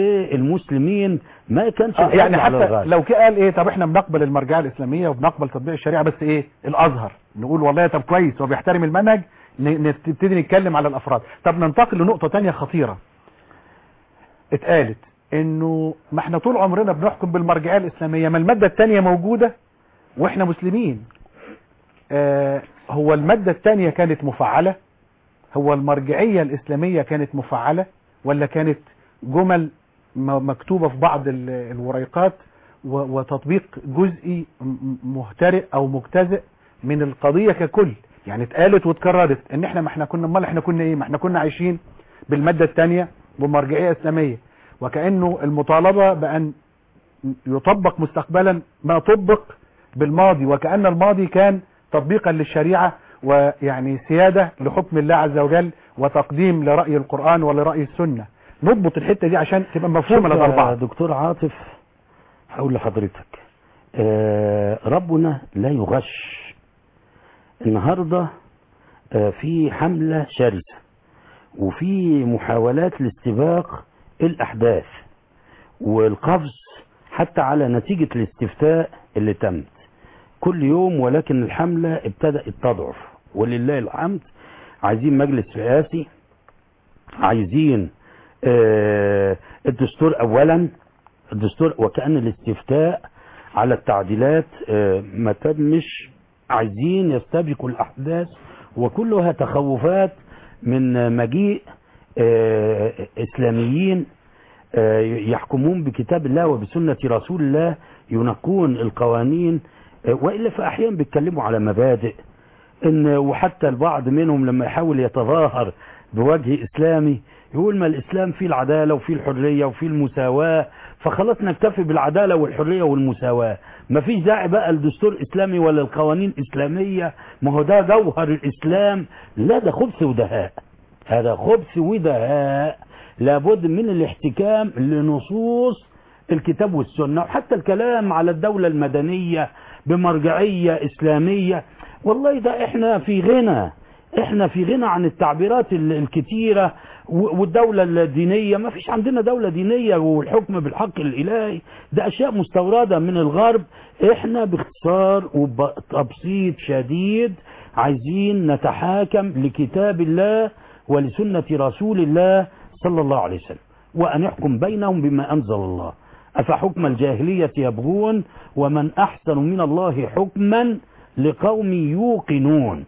للمسلمين ما كانش آه يعني الحد على حتى الغالب. لو كده قال ايه طب احنا بنقبل المرجعيه الاسلاميه وبنقبل تطبيق الشريعه بس ايه الازهر نقول والله طب كويس هو بيحترم المنهج ن- نبتدي نتكلم على الافراد طب ننتقل لنقطه تانية خطيره اتقالت انه ما احنا طول عمرنا بنحكم بالمرجعيه الاسلاميه ما الماده الثانيه موجوده واحنا مسلمين آه هو الماده الثانيه كانت مفعله هو المرجعيه الاسلاميه كانت مفعله ولا كانت جمل م- مكتوبه في بعض ال- الوريقات و- وتطبيق جزئي م- م- مهترئ او مجتزئ من القضيه ككل يعني اتقالت واتكررت ان احنا ما احنا كنا امال احنا كنا ايه ما احنا كنا عايشين بالماده الثانيه بمرجعيه اسلاميه وكانه المطالبه بان يطبق مستقبلا ما طبق بالماضي وكأن الماضي كان تطبيقا للشريعة ويعني سيادة لحكم الله عز وجل وتقديم لرأي القرآن ولرأي السنة نضبط الحتة دي عشان تبقى مفهومة لدى شوف يا البعض دكتور عاطف هقول لحضرتك آه، ربنا لا يغش النهارده آه، في حملة شرسة وفي محاولات لاستباق الأحداث والقفز حتى على نتيجة الاستفتاء اللي تمت كل يوم ولكن الحملة ابتدأت تضعف ولله الحمد عايزين مجلس رئاسي عايزين آه، الدستور أولا الدستور وكأن الاستفتاء على التعديلات آه، ما تمش عايزين يستبقوا الأحداث وكلها تخوفات من آه، مجيء آه، إسلاميين آه، يحكمون بكتاب الله وبسنة رسول الله ينقون القوانين آه، وإلا فأحيانا بيتكلموا على مبادئ إن وحتى البعض منهم لما يحاول يتظاهر بوجه إسلامي يقول ما الإسلام فيه العدالة وفيه الحرية وفيه المساواة فخلاص نكتفي بالعدالة والحرية والمساواة ما فيش داعي بقى الدستور إسلامي ولا القوانين إسلامية ما هو ده جوهر الإسلام لا ده خبث ودهاء هذا خبث ودهاء لابد من الاحتكام لنصوص الكتاب والسنة وحتى الكلام على الدولة المدنية بمرجعية إسلامية والله ده احنا في غنى احنا في غنى عن التعبيرات ال- الكتيرة و- والدولة الدينية ما فيش عندنا دولة دينية والحكم بالحق الإلهي ده أشياء مستوردة من الغرب احنا باختصار وبتبسيط شديد عايزين نتحاكم لكتاب الله ولسنة رسول الله صلى الله عليه وسلم وأن يحكم بينهم بما أنزل الله أفحكم الجاهلية يبغون ومن أحسن من الله حكما لقوم يوقنون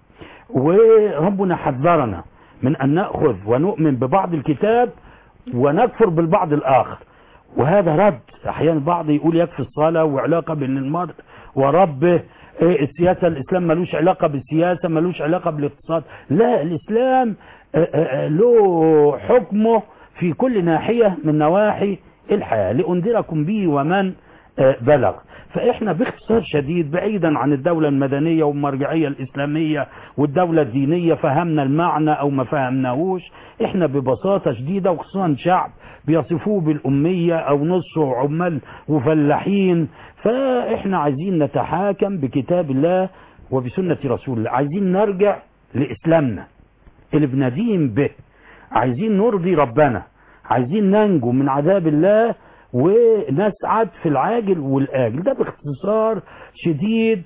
وربنا حذرنا من أن نأخذ ونؤمن ببعض الكتاب ونكفر بالبعض الآخر وهذا رد أحيانا البعض يقول يكفي الصلاة وعلاقة بين المرء وربه إيه السياسة الإسلام ملوش علاقة بالسياسة ملوش علاقة بالاقتصاد لا الإسلام آه، آه، له حكمه في كل ناحية من نواحي الحياة لأنذركم به ومن آه، بلغ فإحنا باختصار شديد بعيدا عن الدولة المدنية والمرجعية الإسلامية والدولة الدينية فهمنا المعنى أو ما فهمناهوش إحنا ببساطة شديدة وخصوصا شعب بيصفوه بالأمية أو نصه عمال وفلاحين فإحنا عايزين نتحاكم بكتاب الله وبسنة رسول الله عايزين نرجع لإسلامنا اللي بندين به عايزين نرضي ربنا عايزين ننجو من عذاب الله ونسعد في العاجل والآجل ده باختصار شديد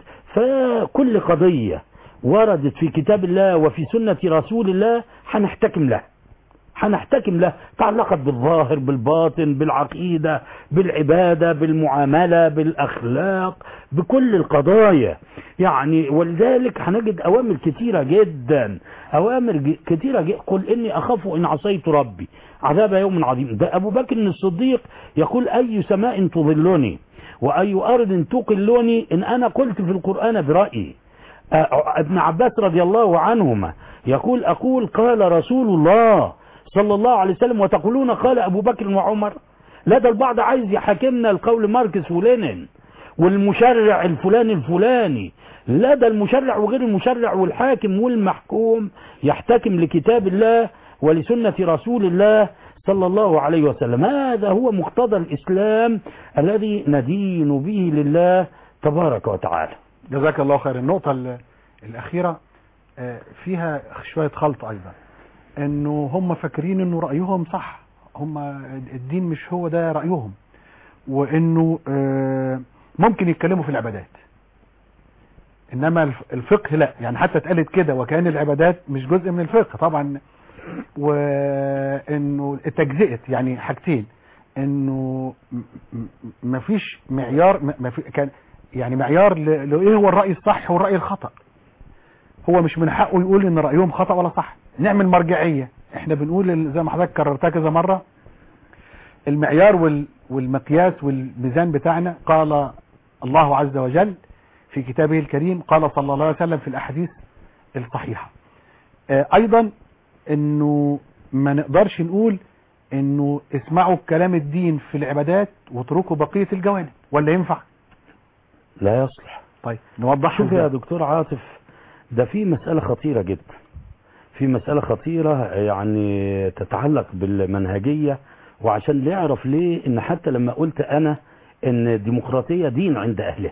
فكل قضية وردت في كتاب الله وفي سنة رسول الله هنحتكم لها هنحتكم له تعلقت بالظاهر بالباطن بالعقيدة بالعبادة بالمعاملة بالأخلاق بكل القضايا يعني ولذلك هنجد أوامر كثيرة جدا أوامر ج- كثيرة جدا قل إني أخاف إن عصيت ربي عذاب يوم عظيم ده أبو بكر الصديق يقول أي سماء تظلني وأي أرض تقلني إن أنا قلت في القرآن برأيي آه، ابن عباس رضي الله عنهما يقول أقول قال رسول الله صلى الله عليه وسلم وتقولون قال أبو بكر وعمر لا ده البعض عايز يحاكمنا القول ماركس ولينين والمشرع الفلاني الفلاني لا ده المشرع وغير المشرع والحاكم والمحكوم يحتكم لكتاب الله ولسنة رسول الله صلى الله عليه وسلم هذا هو مقتضى الإسلام الذي ندين به لله تبارك وتعالى جزاك الله خير النقطة ال- الأخيرة آه، فيها شوية خلط أيضا إنه هم فاكرين إنه رأيهم صح هم الدين مش هو ده رأيهم وإنه آه، ممكن يتكلموا في العبادات إنما الف- الفقه لا يعني حتى اتقالت كده وكأن العبادات مش جزء من الفقه طبعا وإنه التجزئة يعني حاجتين انه م- م- مفيش معيار م- مفي كان يعني معيار ل- لايه هو الراي الصح والراي الخطا هو مش من حقه يقول ان رايهم خطا ولا صح نعمل مرجعيه احنا بنقول ال- زي ما حضرتك كررتها كذا مره المعيار وال- والمقياس والميزان بتاعنا قال الله عز وجل في كتابه الكريم قال صلى الله عليه وسلم في الاحاديث الصحيحه آه، ايضا انه ما نقدرش نقول انه اسمعوا كلام الدين في العبادات واتركوا بقيه الجوانب ولا ينفع لا يصلح طيب نوضح شوف يا دكتور عاطف ده في مسألة خطيرة جدا في مسألة خطيرة يعني تتعلق بالمنهجية وعشان نعرف ليه ان حتى لما قلت انا ان الديمقراطية دين عند اهلها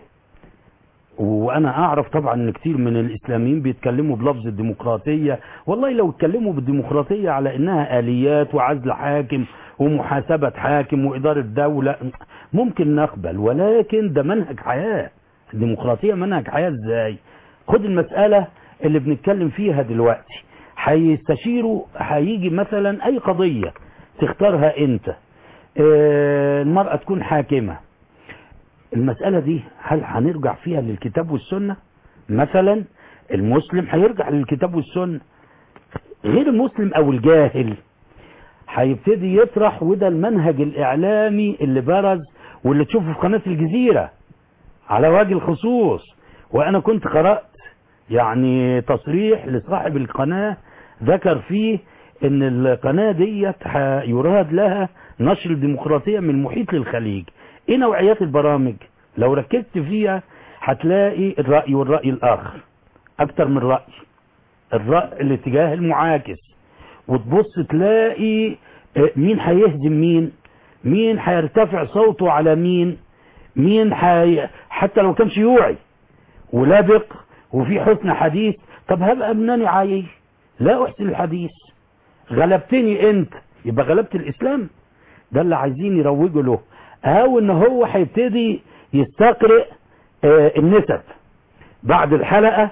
وانا اعرف طبعا ان كتير من الاسلاميين بيتكلموا بلفظ الديمقراطية والله لو اتكلموا بالديمقراطية على انها اليات وعزل حاكم ومحاسبة حاكم وادارة دولة ممكن نقبل ولكن ده منهج حياة الديمقراطية منهج حياة ازاي خد المسألة اللي بنتكلم فيها دلوقتي هيستشيروا هيجي مثلا اي قضية تختارها انت اه، المرأة تكون حاكمة المسألة دي هل هنرجع فيها للكتاب والسنة مثلا المسلم هيرجع للكتاب والسنة غير المسلم او الجاهل هيبتدي يطرح وده المنهج الاعلامي اللي برز واللي تشوفه في قناة الجزيرة على وجه الخصوص وانا كنت قرأت يعني تصريح لصاحب القناة ذكر فيه ان القناة ديت ح- يراد لها نشر الديمقراطية من المحيط للخليج ايه نوعيات البرامج لو ركزت فيها هتلاقي الرأي والرأي الاخر اكتر من رأي الرأي الاتجاه المعاكس وتبص تلاقي آه، مين هيهزم مين مين هيرتفع صوته على مين مين حي... حتى لو كان شيوعي ولابق وفي حسن حديث طب هبقى ابناني عايش لا احسن الحديث غلبتني انت يبقى غلبت الاسلام ده اللي عايزين يروجوا له او ان هو هيبتدي يستقرئ آه، النسب بعد الحلقة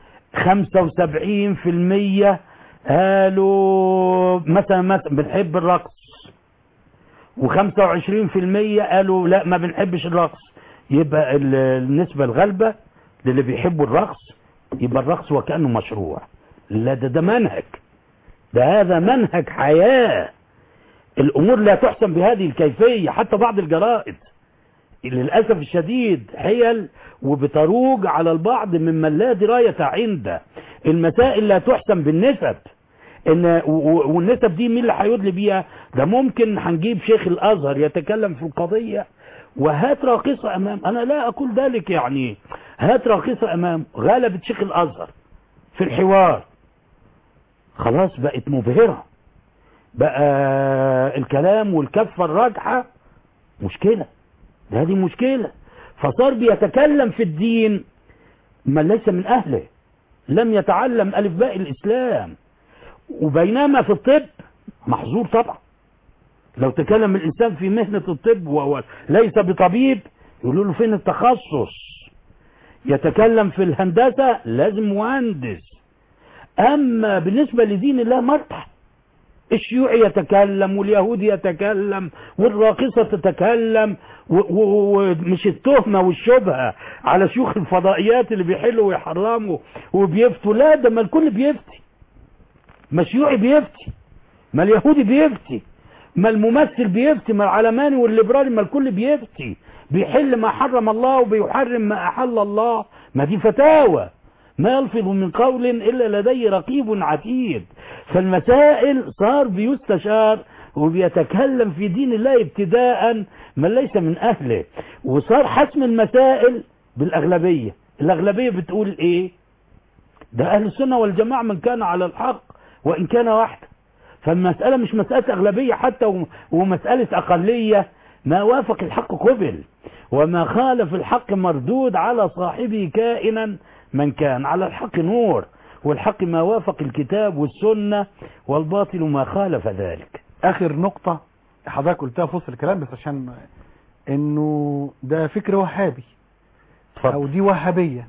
75% قالوا مثلا مثلا بنحب الرقص و25% قالوا لا ما بنحبش الرقص يبقى ال- النسبة الغالبة للي بيحبوا الرقص يبقى الرقص وكأنه مشروع لا ده ده منهج ده هذا منهج حياة الأمور لا تحسم بهذه الكيفية حتى بعض الجرائد للأسف الشديد حيل وبتروج على البعض ممن لا دراية عنده المسائل لا تحسم بالنسب ان و- و- والنسب دي مين اللي هيدلي بيها ده ممكن هنجيب شيخ الازهر يتكلم في القضية وهات راقصة امام انا لا اقول ذلك يعني هات راقصة امام غلبت شيخ الازهر في الحوار خلاص بقت مبهرة بقى الكلام والكفة الراجحة مشكلة ده هذه مشكلة فصار بيتكلم في الدين من ليس من أهله لم يتعلم ألف باء الإسلام وبينما في الطب محظور طبعا لو تكلم الإنسان في مهنة الطب وهو ليس بطبيب يقولوا له فين التخصص يتكلم في الهندسة لازم مهندس أما بالنسبة لدين الله مرتح الشيوعي يتكلم واليهودي يتكلم والراقصة تتكلم و- و- ومش التهمة والشبهة على شيوخ الفضائيات اللي بيحلوا ويحرموا وبيفتوا لا ده ما الكل بيفتي ما الشيوعي بيفتي ما اليهودي بيفتي ما الممثل بيفتي ما العلماني والليبرالي ما الكل بيفتي بيحل ما حرم الله وبيحرم ما أحل الله ما دي فتاوى ما يلفظ من قول إلا لديه رقيب عتيد فالمسائل صار بيستشار وبيتكلم في دين الله ابتداء من ليس من أهله وصار حسم المسائل بالأغلبية الأغلبية بتقول إيه ده أهل السنة والجماعة من كان على الحق وإن كان واحد فالمسألة مش مسألة أغلبية حتى وم- ومسألة أقلية ما وافق الحق قبل وما خالف الحق مردود على صاحبه كائنا من كان على الحق نور والحق ما وافق الكتاب والسنة والباطل ما خالف ذلك اخر نقطة حضرتك قلتها في وسط الكلام بس عشان انه ده فكر وهابي او اتفضل دي وهابية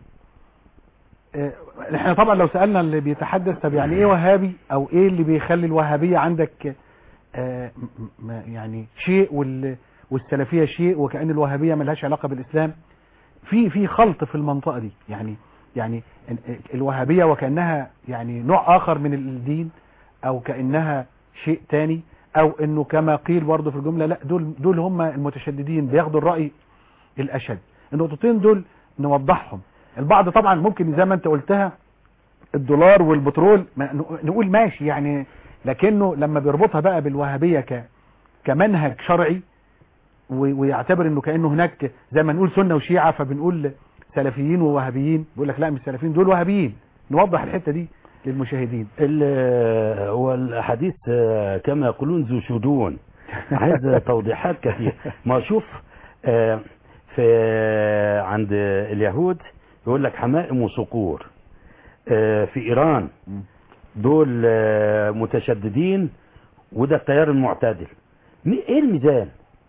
آه، احنا طبعا لو سألنا اللي بيتحدث طب يعني ايه وهابي او ايه اللي بيخلي الوهابية عندك آه، م- م- يعني شيء وال والسلفيه شيء وكأن الوهابيه ملهاش علاقه بالاسلام في في خلط في المنطقه دي يعني يعني ال- الوهابيه وكانها يعني نوع اخر من الدين او كانها شيء تاني او انه كما قيل برضه في الجمله لا دول دول هم المتشددين بياخدوا الراي الاشد النقطتين دول نوضحهم البعض طبعا ممكن زي ما انت قلتها الدولار والبترول ما نقول ماشي يعني لكنه لما بيربطها بقى بالوهابيه ك كمنهج شرعي و- ويعتبر انه كانه هناك زي ما نقول سنه وشيعه فبنقول سلفيين ووهابيين بيقول لك لا مش سلفيين دول وهابيين نوضح الحته دي للمشاهدين ال- والحديث آه، كما يقولون ذو شجون عايز توضيحات كثيرة ما شوف آه، في عند اليهود يقول لك حمائم وصقور آه، في إيران دول آه، متشددين وده التيار المعتدل م- ايه الميزان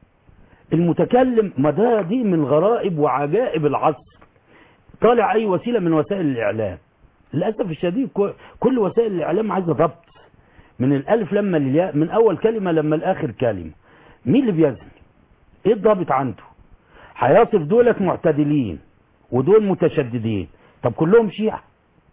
المتكلم ما ده دي من غرائب وعجائب العصر طالع اي وسيله من وسائل الاعلام للاسف الشديد كو- كل وسائل الاعلام عايزه ضبط من الالف لما للياء من اول كلمه لما لاخر كلمه مين اللي بيزن ايه الضابط عنده هيصف دولت معتدلين ودول متشددين طب كلهم شيعة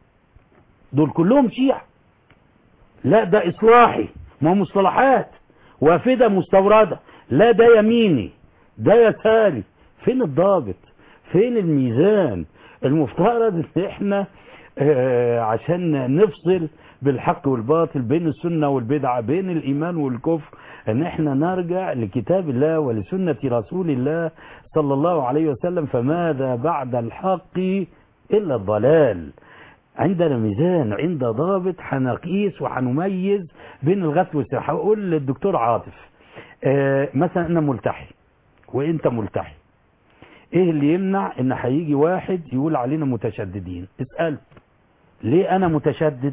دول كلهم شيعة لا ده اصلاحي ما هو مصطلحات وافدة مستوردة لا ده يميني ده يساري فين الضابط فين الميزان المفترض ان احنا آه، عشان نفصل بالحق والباطل بين السنة والبدعة بين الإيمان والكفر أن احنا نرجع لكتاب الله ولسنة رسول الله صلى الله عليه وسلم فماذا بعد الحق إلا الضلال عندنا ميزان عند ضابط هنقيس وهنميز بين الغث والسرح هقول للدكتور عاطف آه، مثلا أنا ملتحي وأنت ملتحي ايه اللي يمنع ان هيجي واحد يقول علينا متشددين اسأل ليه انا متشدد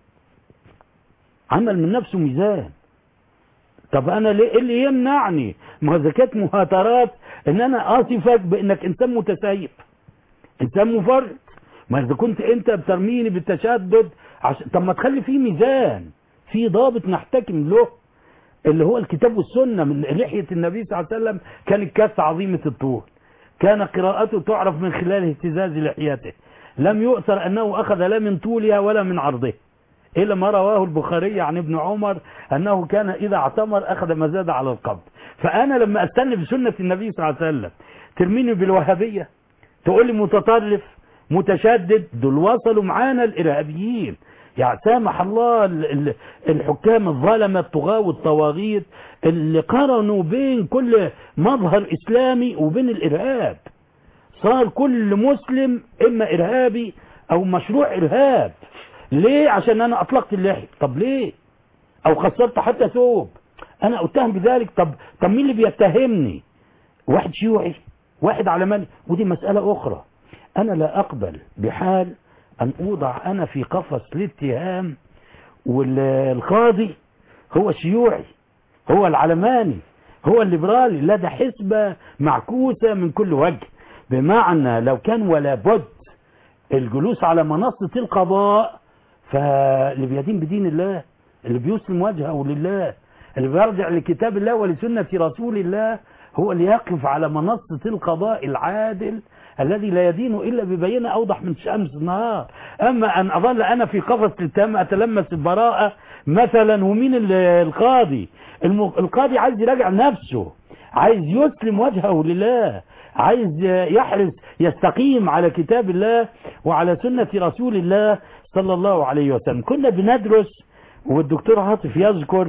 عمل من نفسه ميزان طب انا ليه إيه اللي يمنعني ما اذا كانت مهاترات ان انا اصفك بانك انسان متسيب انسان مفرط ما اذا كنت انت بترميني بالتشدد عشان طب ما تخلي فيه ميزان في ضابط نحتكم له اللي هو الكتاب والسنة من لحية النبي صلى الله عليه وسلم كانت كاسة عظيمة الطول كان قراءته تعرف من خلال اهتزاز لحيته لم يؤثر أنه أخذ لا من طولها ولا من عرضها إلا ما رواه البخاري عن ابن عمر أنه كان إذا اعتمر أخذ ما زاد على القبض فأنا لما أستنى بسنة النبي صلى الله عليه وسلم ترميني بالوهابية تقول لي متطرف متشدد دول وصلوا معانا الإرهابيين يعني سامح الله ال- ال- الحكام الظلمة الطغاة والطواغيت اللي قارنوا بين كل مظهر إسلامي وبين الإرهاب صار كل مسلم إما إرهابي أو مشروع إرهاب ليه عشان أنا أطلقت اللحية طب ليه أو خسرت حتى ثوب أنا أتهم بذلك طب طب مين اللي بيتهمني واحد شيوعي واحد علماني ودي مسألة أخرى أنا لا أقبل بحال أن أوضع أنا في قفص الاتهام والقاضي هو الشيوعي هو العلماني هو الليبرالي لا ده حسبة معكوسة من كل وجه بمعنى لو كان ولا بد الجلوس على منصة القضاء فاللي بيدين بدين الله اللي بيسلم وجهه لله اللي بيرجع لكتاب الله ولسنة رسول الله هو اللي يقف على منصة القضاء العادل الذي لا يدين إلا ببينة أوضح من شمس النهار أما أن أظل أنا في قفص التام أتلمس البراءة مثلا ومين ال- القاضي الم- القاضي عايز يراجع نفسه عايز يسلم وجهه لله عايز يحرص يستقيم على كتاب الله وعلى سنة رسول الله صلى الله عليه وسلم كنا بندرس والدكتور عاطف يذكر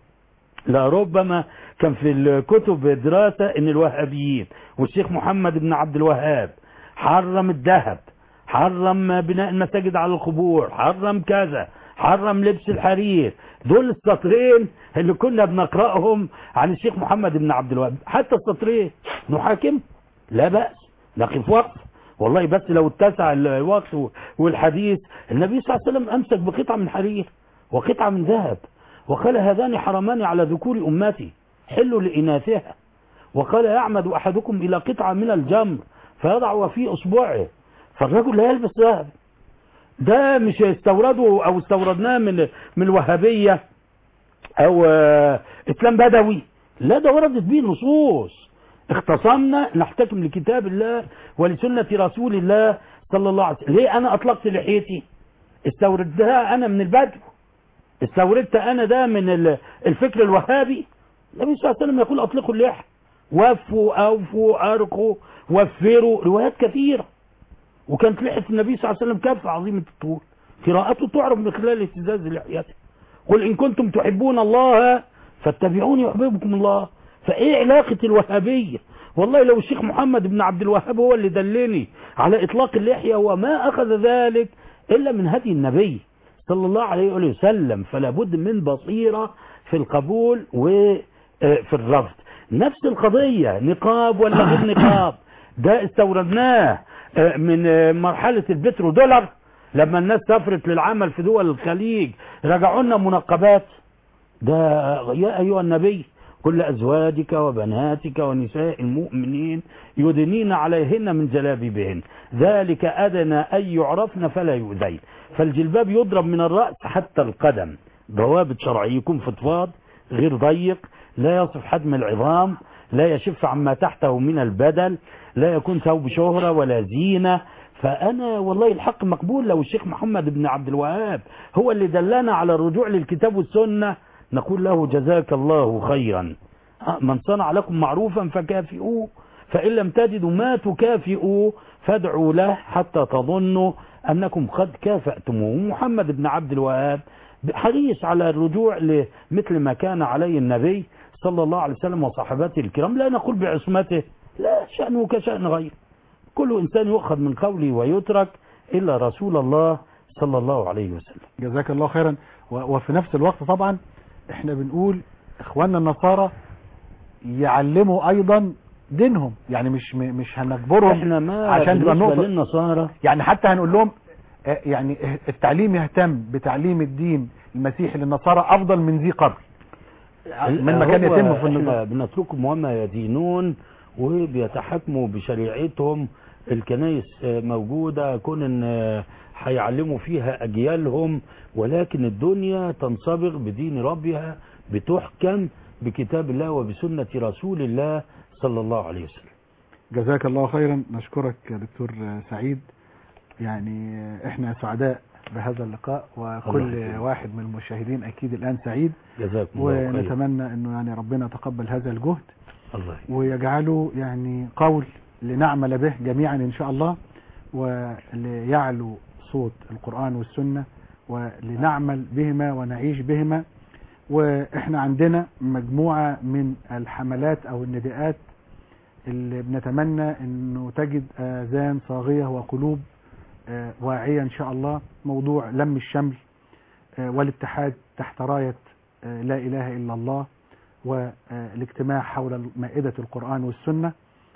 لربما كان في الكتب دراسة ان الوهابيين والشيخ محمد بن عبد الوهاب حرم الذهب حرم بناء المساجد على القبور حرم كذا حرم لبس الحرير دول السطرين اللي كنا بنقرأهم عن الشيخ محمد بن عبد الوهاب حتى السطرين نحاكم لا بأس نقف وقف والله بس لو اتسع الوقت والحديث النبي صلى الله عليه وسلم أمسك بقطعة من حرير وقطعة من ذهب وقال هذان حرمان على ذكور أمتي حلوا لإناثها وقال يعمد أحدكم إلى قطعة من الجمر فيضع في أصبعه فالرجل لا يلبس ذهب ده مش استورده أو استوردناه من من الوهابية او آه، اسلام بدوي لا ده وردت به نصوص اختصمنا نحتكم لكتاب الله ولسنة رسول الله صلى الله عليه وسلم ليه انا اطلقت لحيتي استوردها انا من البدو استوردت انا ده من ال- الفكر الوهابي النبي صلى الله عليه وسلم يقول اطلقوا اللحى وفوا اوفوا ارقوا وفروا روايات كثيرة وكانت لحية النبي صلى الله عليه وسلم كافة عظيمة الطول قراءته تعرف من خلال اهتزاز لحيته قل إن كنتم تحبون الله فاتبعوني يحببكم الله فإيه علاقة الوهابية والله لو الشيخ محمد بن عبد الوهاب هو اللي دلني على إطلاق اللحية وما أخذ ذلك إلا من هدي النبي صلى الله عليه وآله وسلم فلا بد من بصيرة في القبول وفي الرفض نفس القضية نقاب ولا غير نقاب ده استوردناه آه، من آه، مرحلة البترو دولار لما الناس سافرت للعمل في دول الخليج رجعوا لنا منقبات ده يا أيها النبي كل أزواجك وبناتك ونساء المؤمنين يدنين عليهن من جلابيبهن ذلك أدنى أن يعرفن فلا يؤذين فالجلباب يضرب من الرأس حتى القدم ضوابط شرعية يكون فضفاض غير ضيق لا يصف حجم العظام لا يشف عما تحته من البدل لا يكون ثوب شهرة ولا زينة فأنا والله الحق مقبول لو الشيخ محمد بن عبد الوهاب هو اللي دلنا على الرجوع للكتاب والسنة نقول له جزاك الله خيرا آه، من صنع لكم معروفا فكافئوه فإن لم تجدوا ما تكافئوا فادعوا له حتى تظنوا أنكم قد كافأتموه محمد بن عبد الوهاب حريص على الرجوع لمثل ما كان عليه النبي صلى الله عليه وسلم وصحابته الكرام لا نقول بعصمته لا شأنه كشأن غيره كل إنسان يؤخذ من قوله ويترك إلا رسول الله صلى الله عليه وسلم جزاك الله خيرا و- وفي نفس الوقت طبعا احنا بنقول اخواننا النصارى يعلموا ايضا دينهم يعني مش م- مش هنجبرهم احنا ما عشان تبقى بالنسبة النقطة للنصارى يعني حتى هنقول لهم آه، يعني التعليم يهتم بتعليم الدين المسيحي للنصارى افضل من ذي قبل من ما كان هو يتم في احنا النظام بنتركهم وما يدينون وبيتحكموا بشريعتهم الكنائس آه، موجودة كون ان آه، هيعلموا فيها اجيالهم ولكن الدنيا تنصبغ بدين ربها بتحكم بكتاب الله وبسنة رسول الله صلى الله عليه وسلم جزاك الله خيرا نشكرك يا دكتور سعيد يعني احنا سعداء بهذا اللقاء الله وكل يخليك. واحد من المشاهدين اكيد الان سعيد جزاكم الله خير ونتمنى انه يعني ربنا يتقبل هذا الجهد الله يخليك. ويجعله يعني قول لنعمل به جميعا ان شاء الله وليعلو صوت القرآن والسنة ولنعمل بهما ونعيش بهما واحنا عندنا مجموعة من الحملات او النداءات اللي بنتمنى انه تجد اذان صاغية وقلوب آه، واعية ان شاء الله موضوع لم الشمل آه، والاتحاد تحت راية آه، لا اله الا الله والاجتماع حول مائدة القرآن والسنة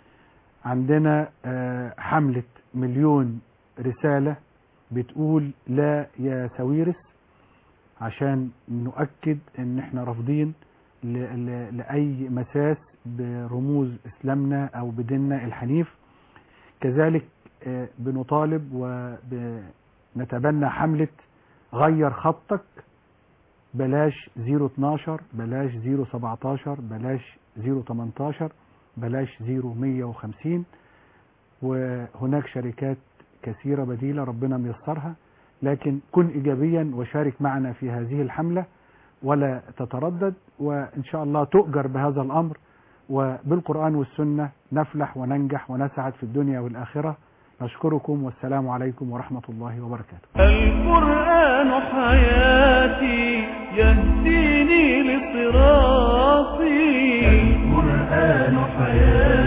عندنا آه، حملة مليون رسالة بتقول لا يا سويرس عشان نؤكد ان احنا رافضين ل- ل- لأي مساس برموز اسلامنا او بديننا الحنيف كذلك آه، بنطالب وبنتبنى حملة غير خطك بلاش 012 بلاش 017 بلاش 018 بلاش 0150 وهناك شركات كثيرة بديلة ربنا ميسرها لكن كن إيجابيا وشارك معنا في هذه الحملة ولا تتردد وإن شاء الله تؤجر بهذا الأمر وبالقرآن والسنة نفلح وننجح ونسعد في الدنيا والآخرة نشكركم والسلام عليكم ورحمة الله وبركاته القرآن حياتي يهديني لصراطي القرآن حياتي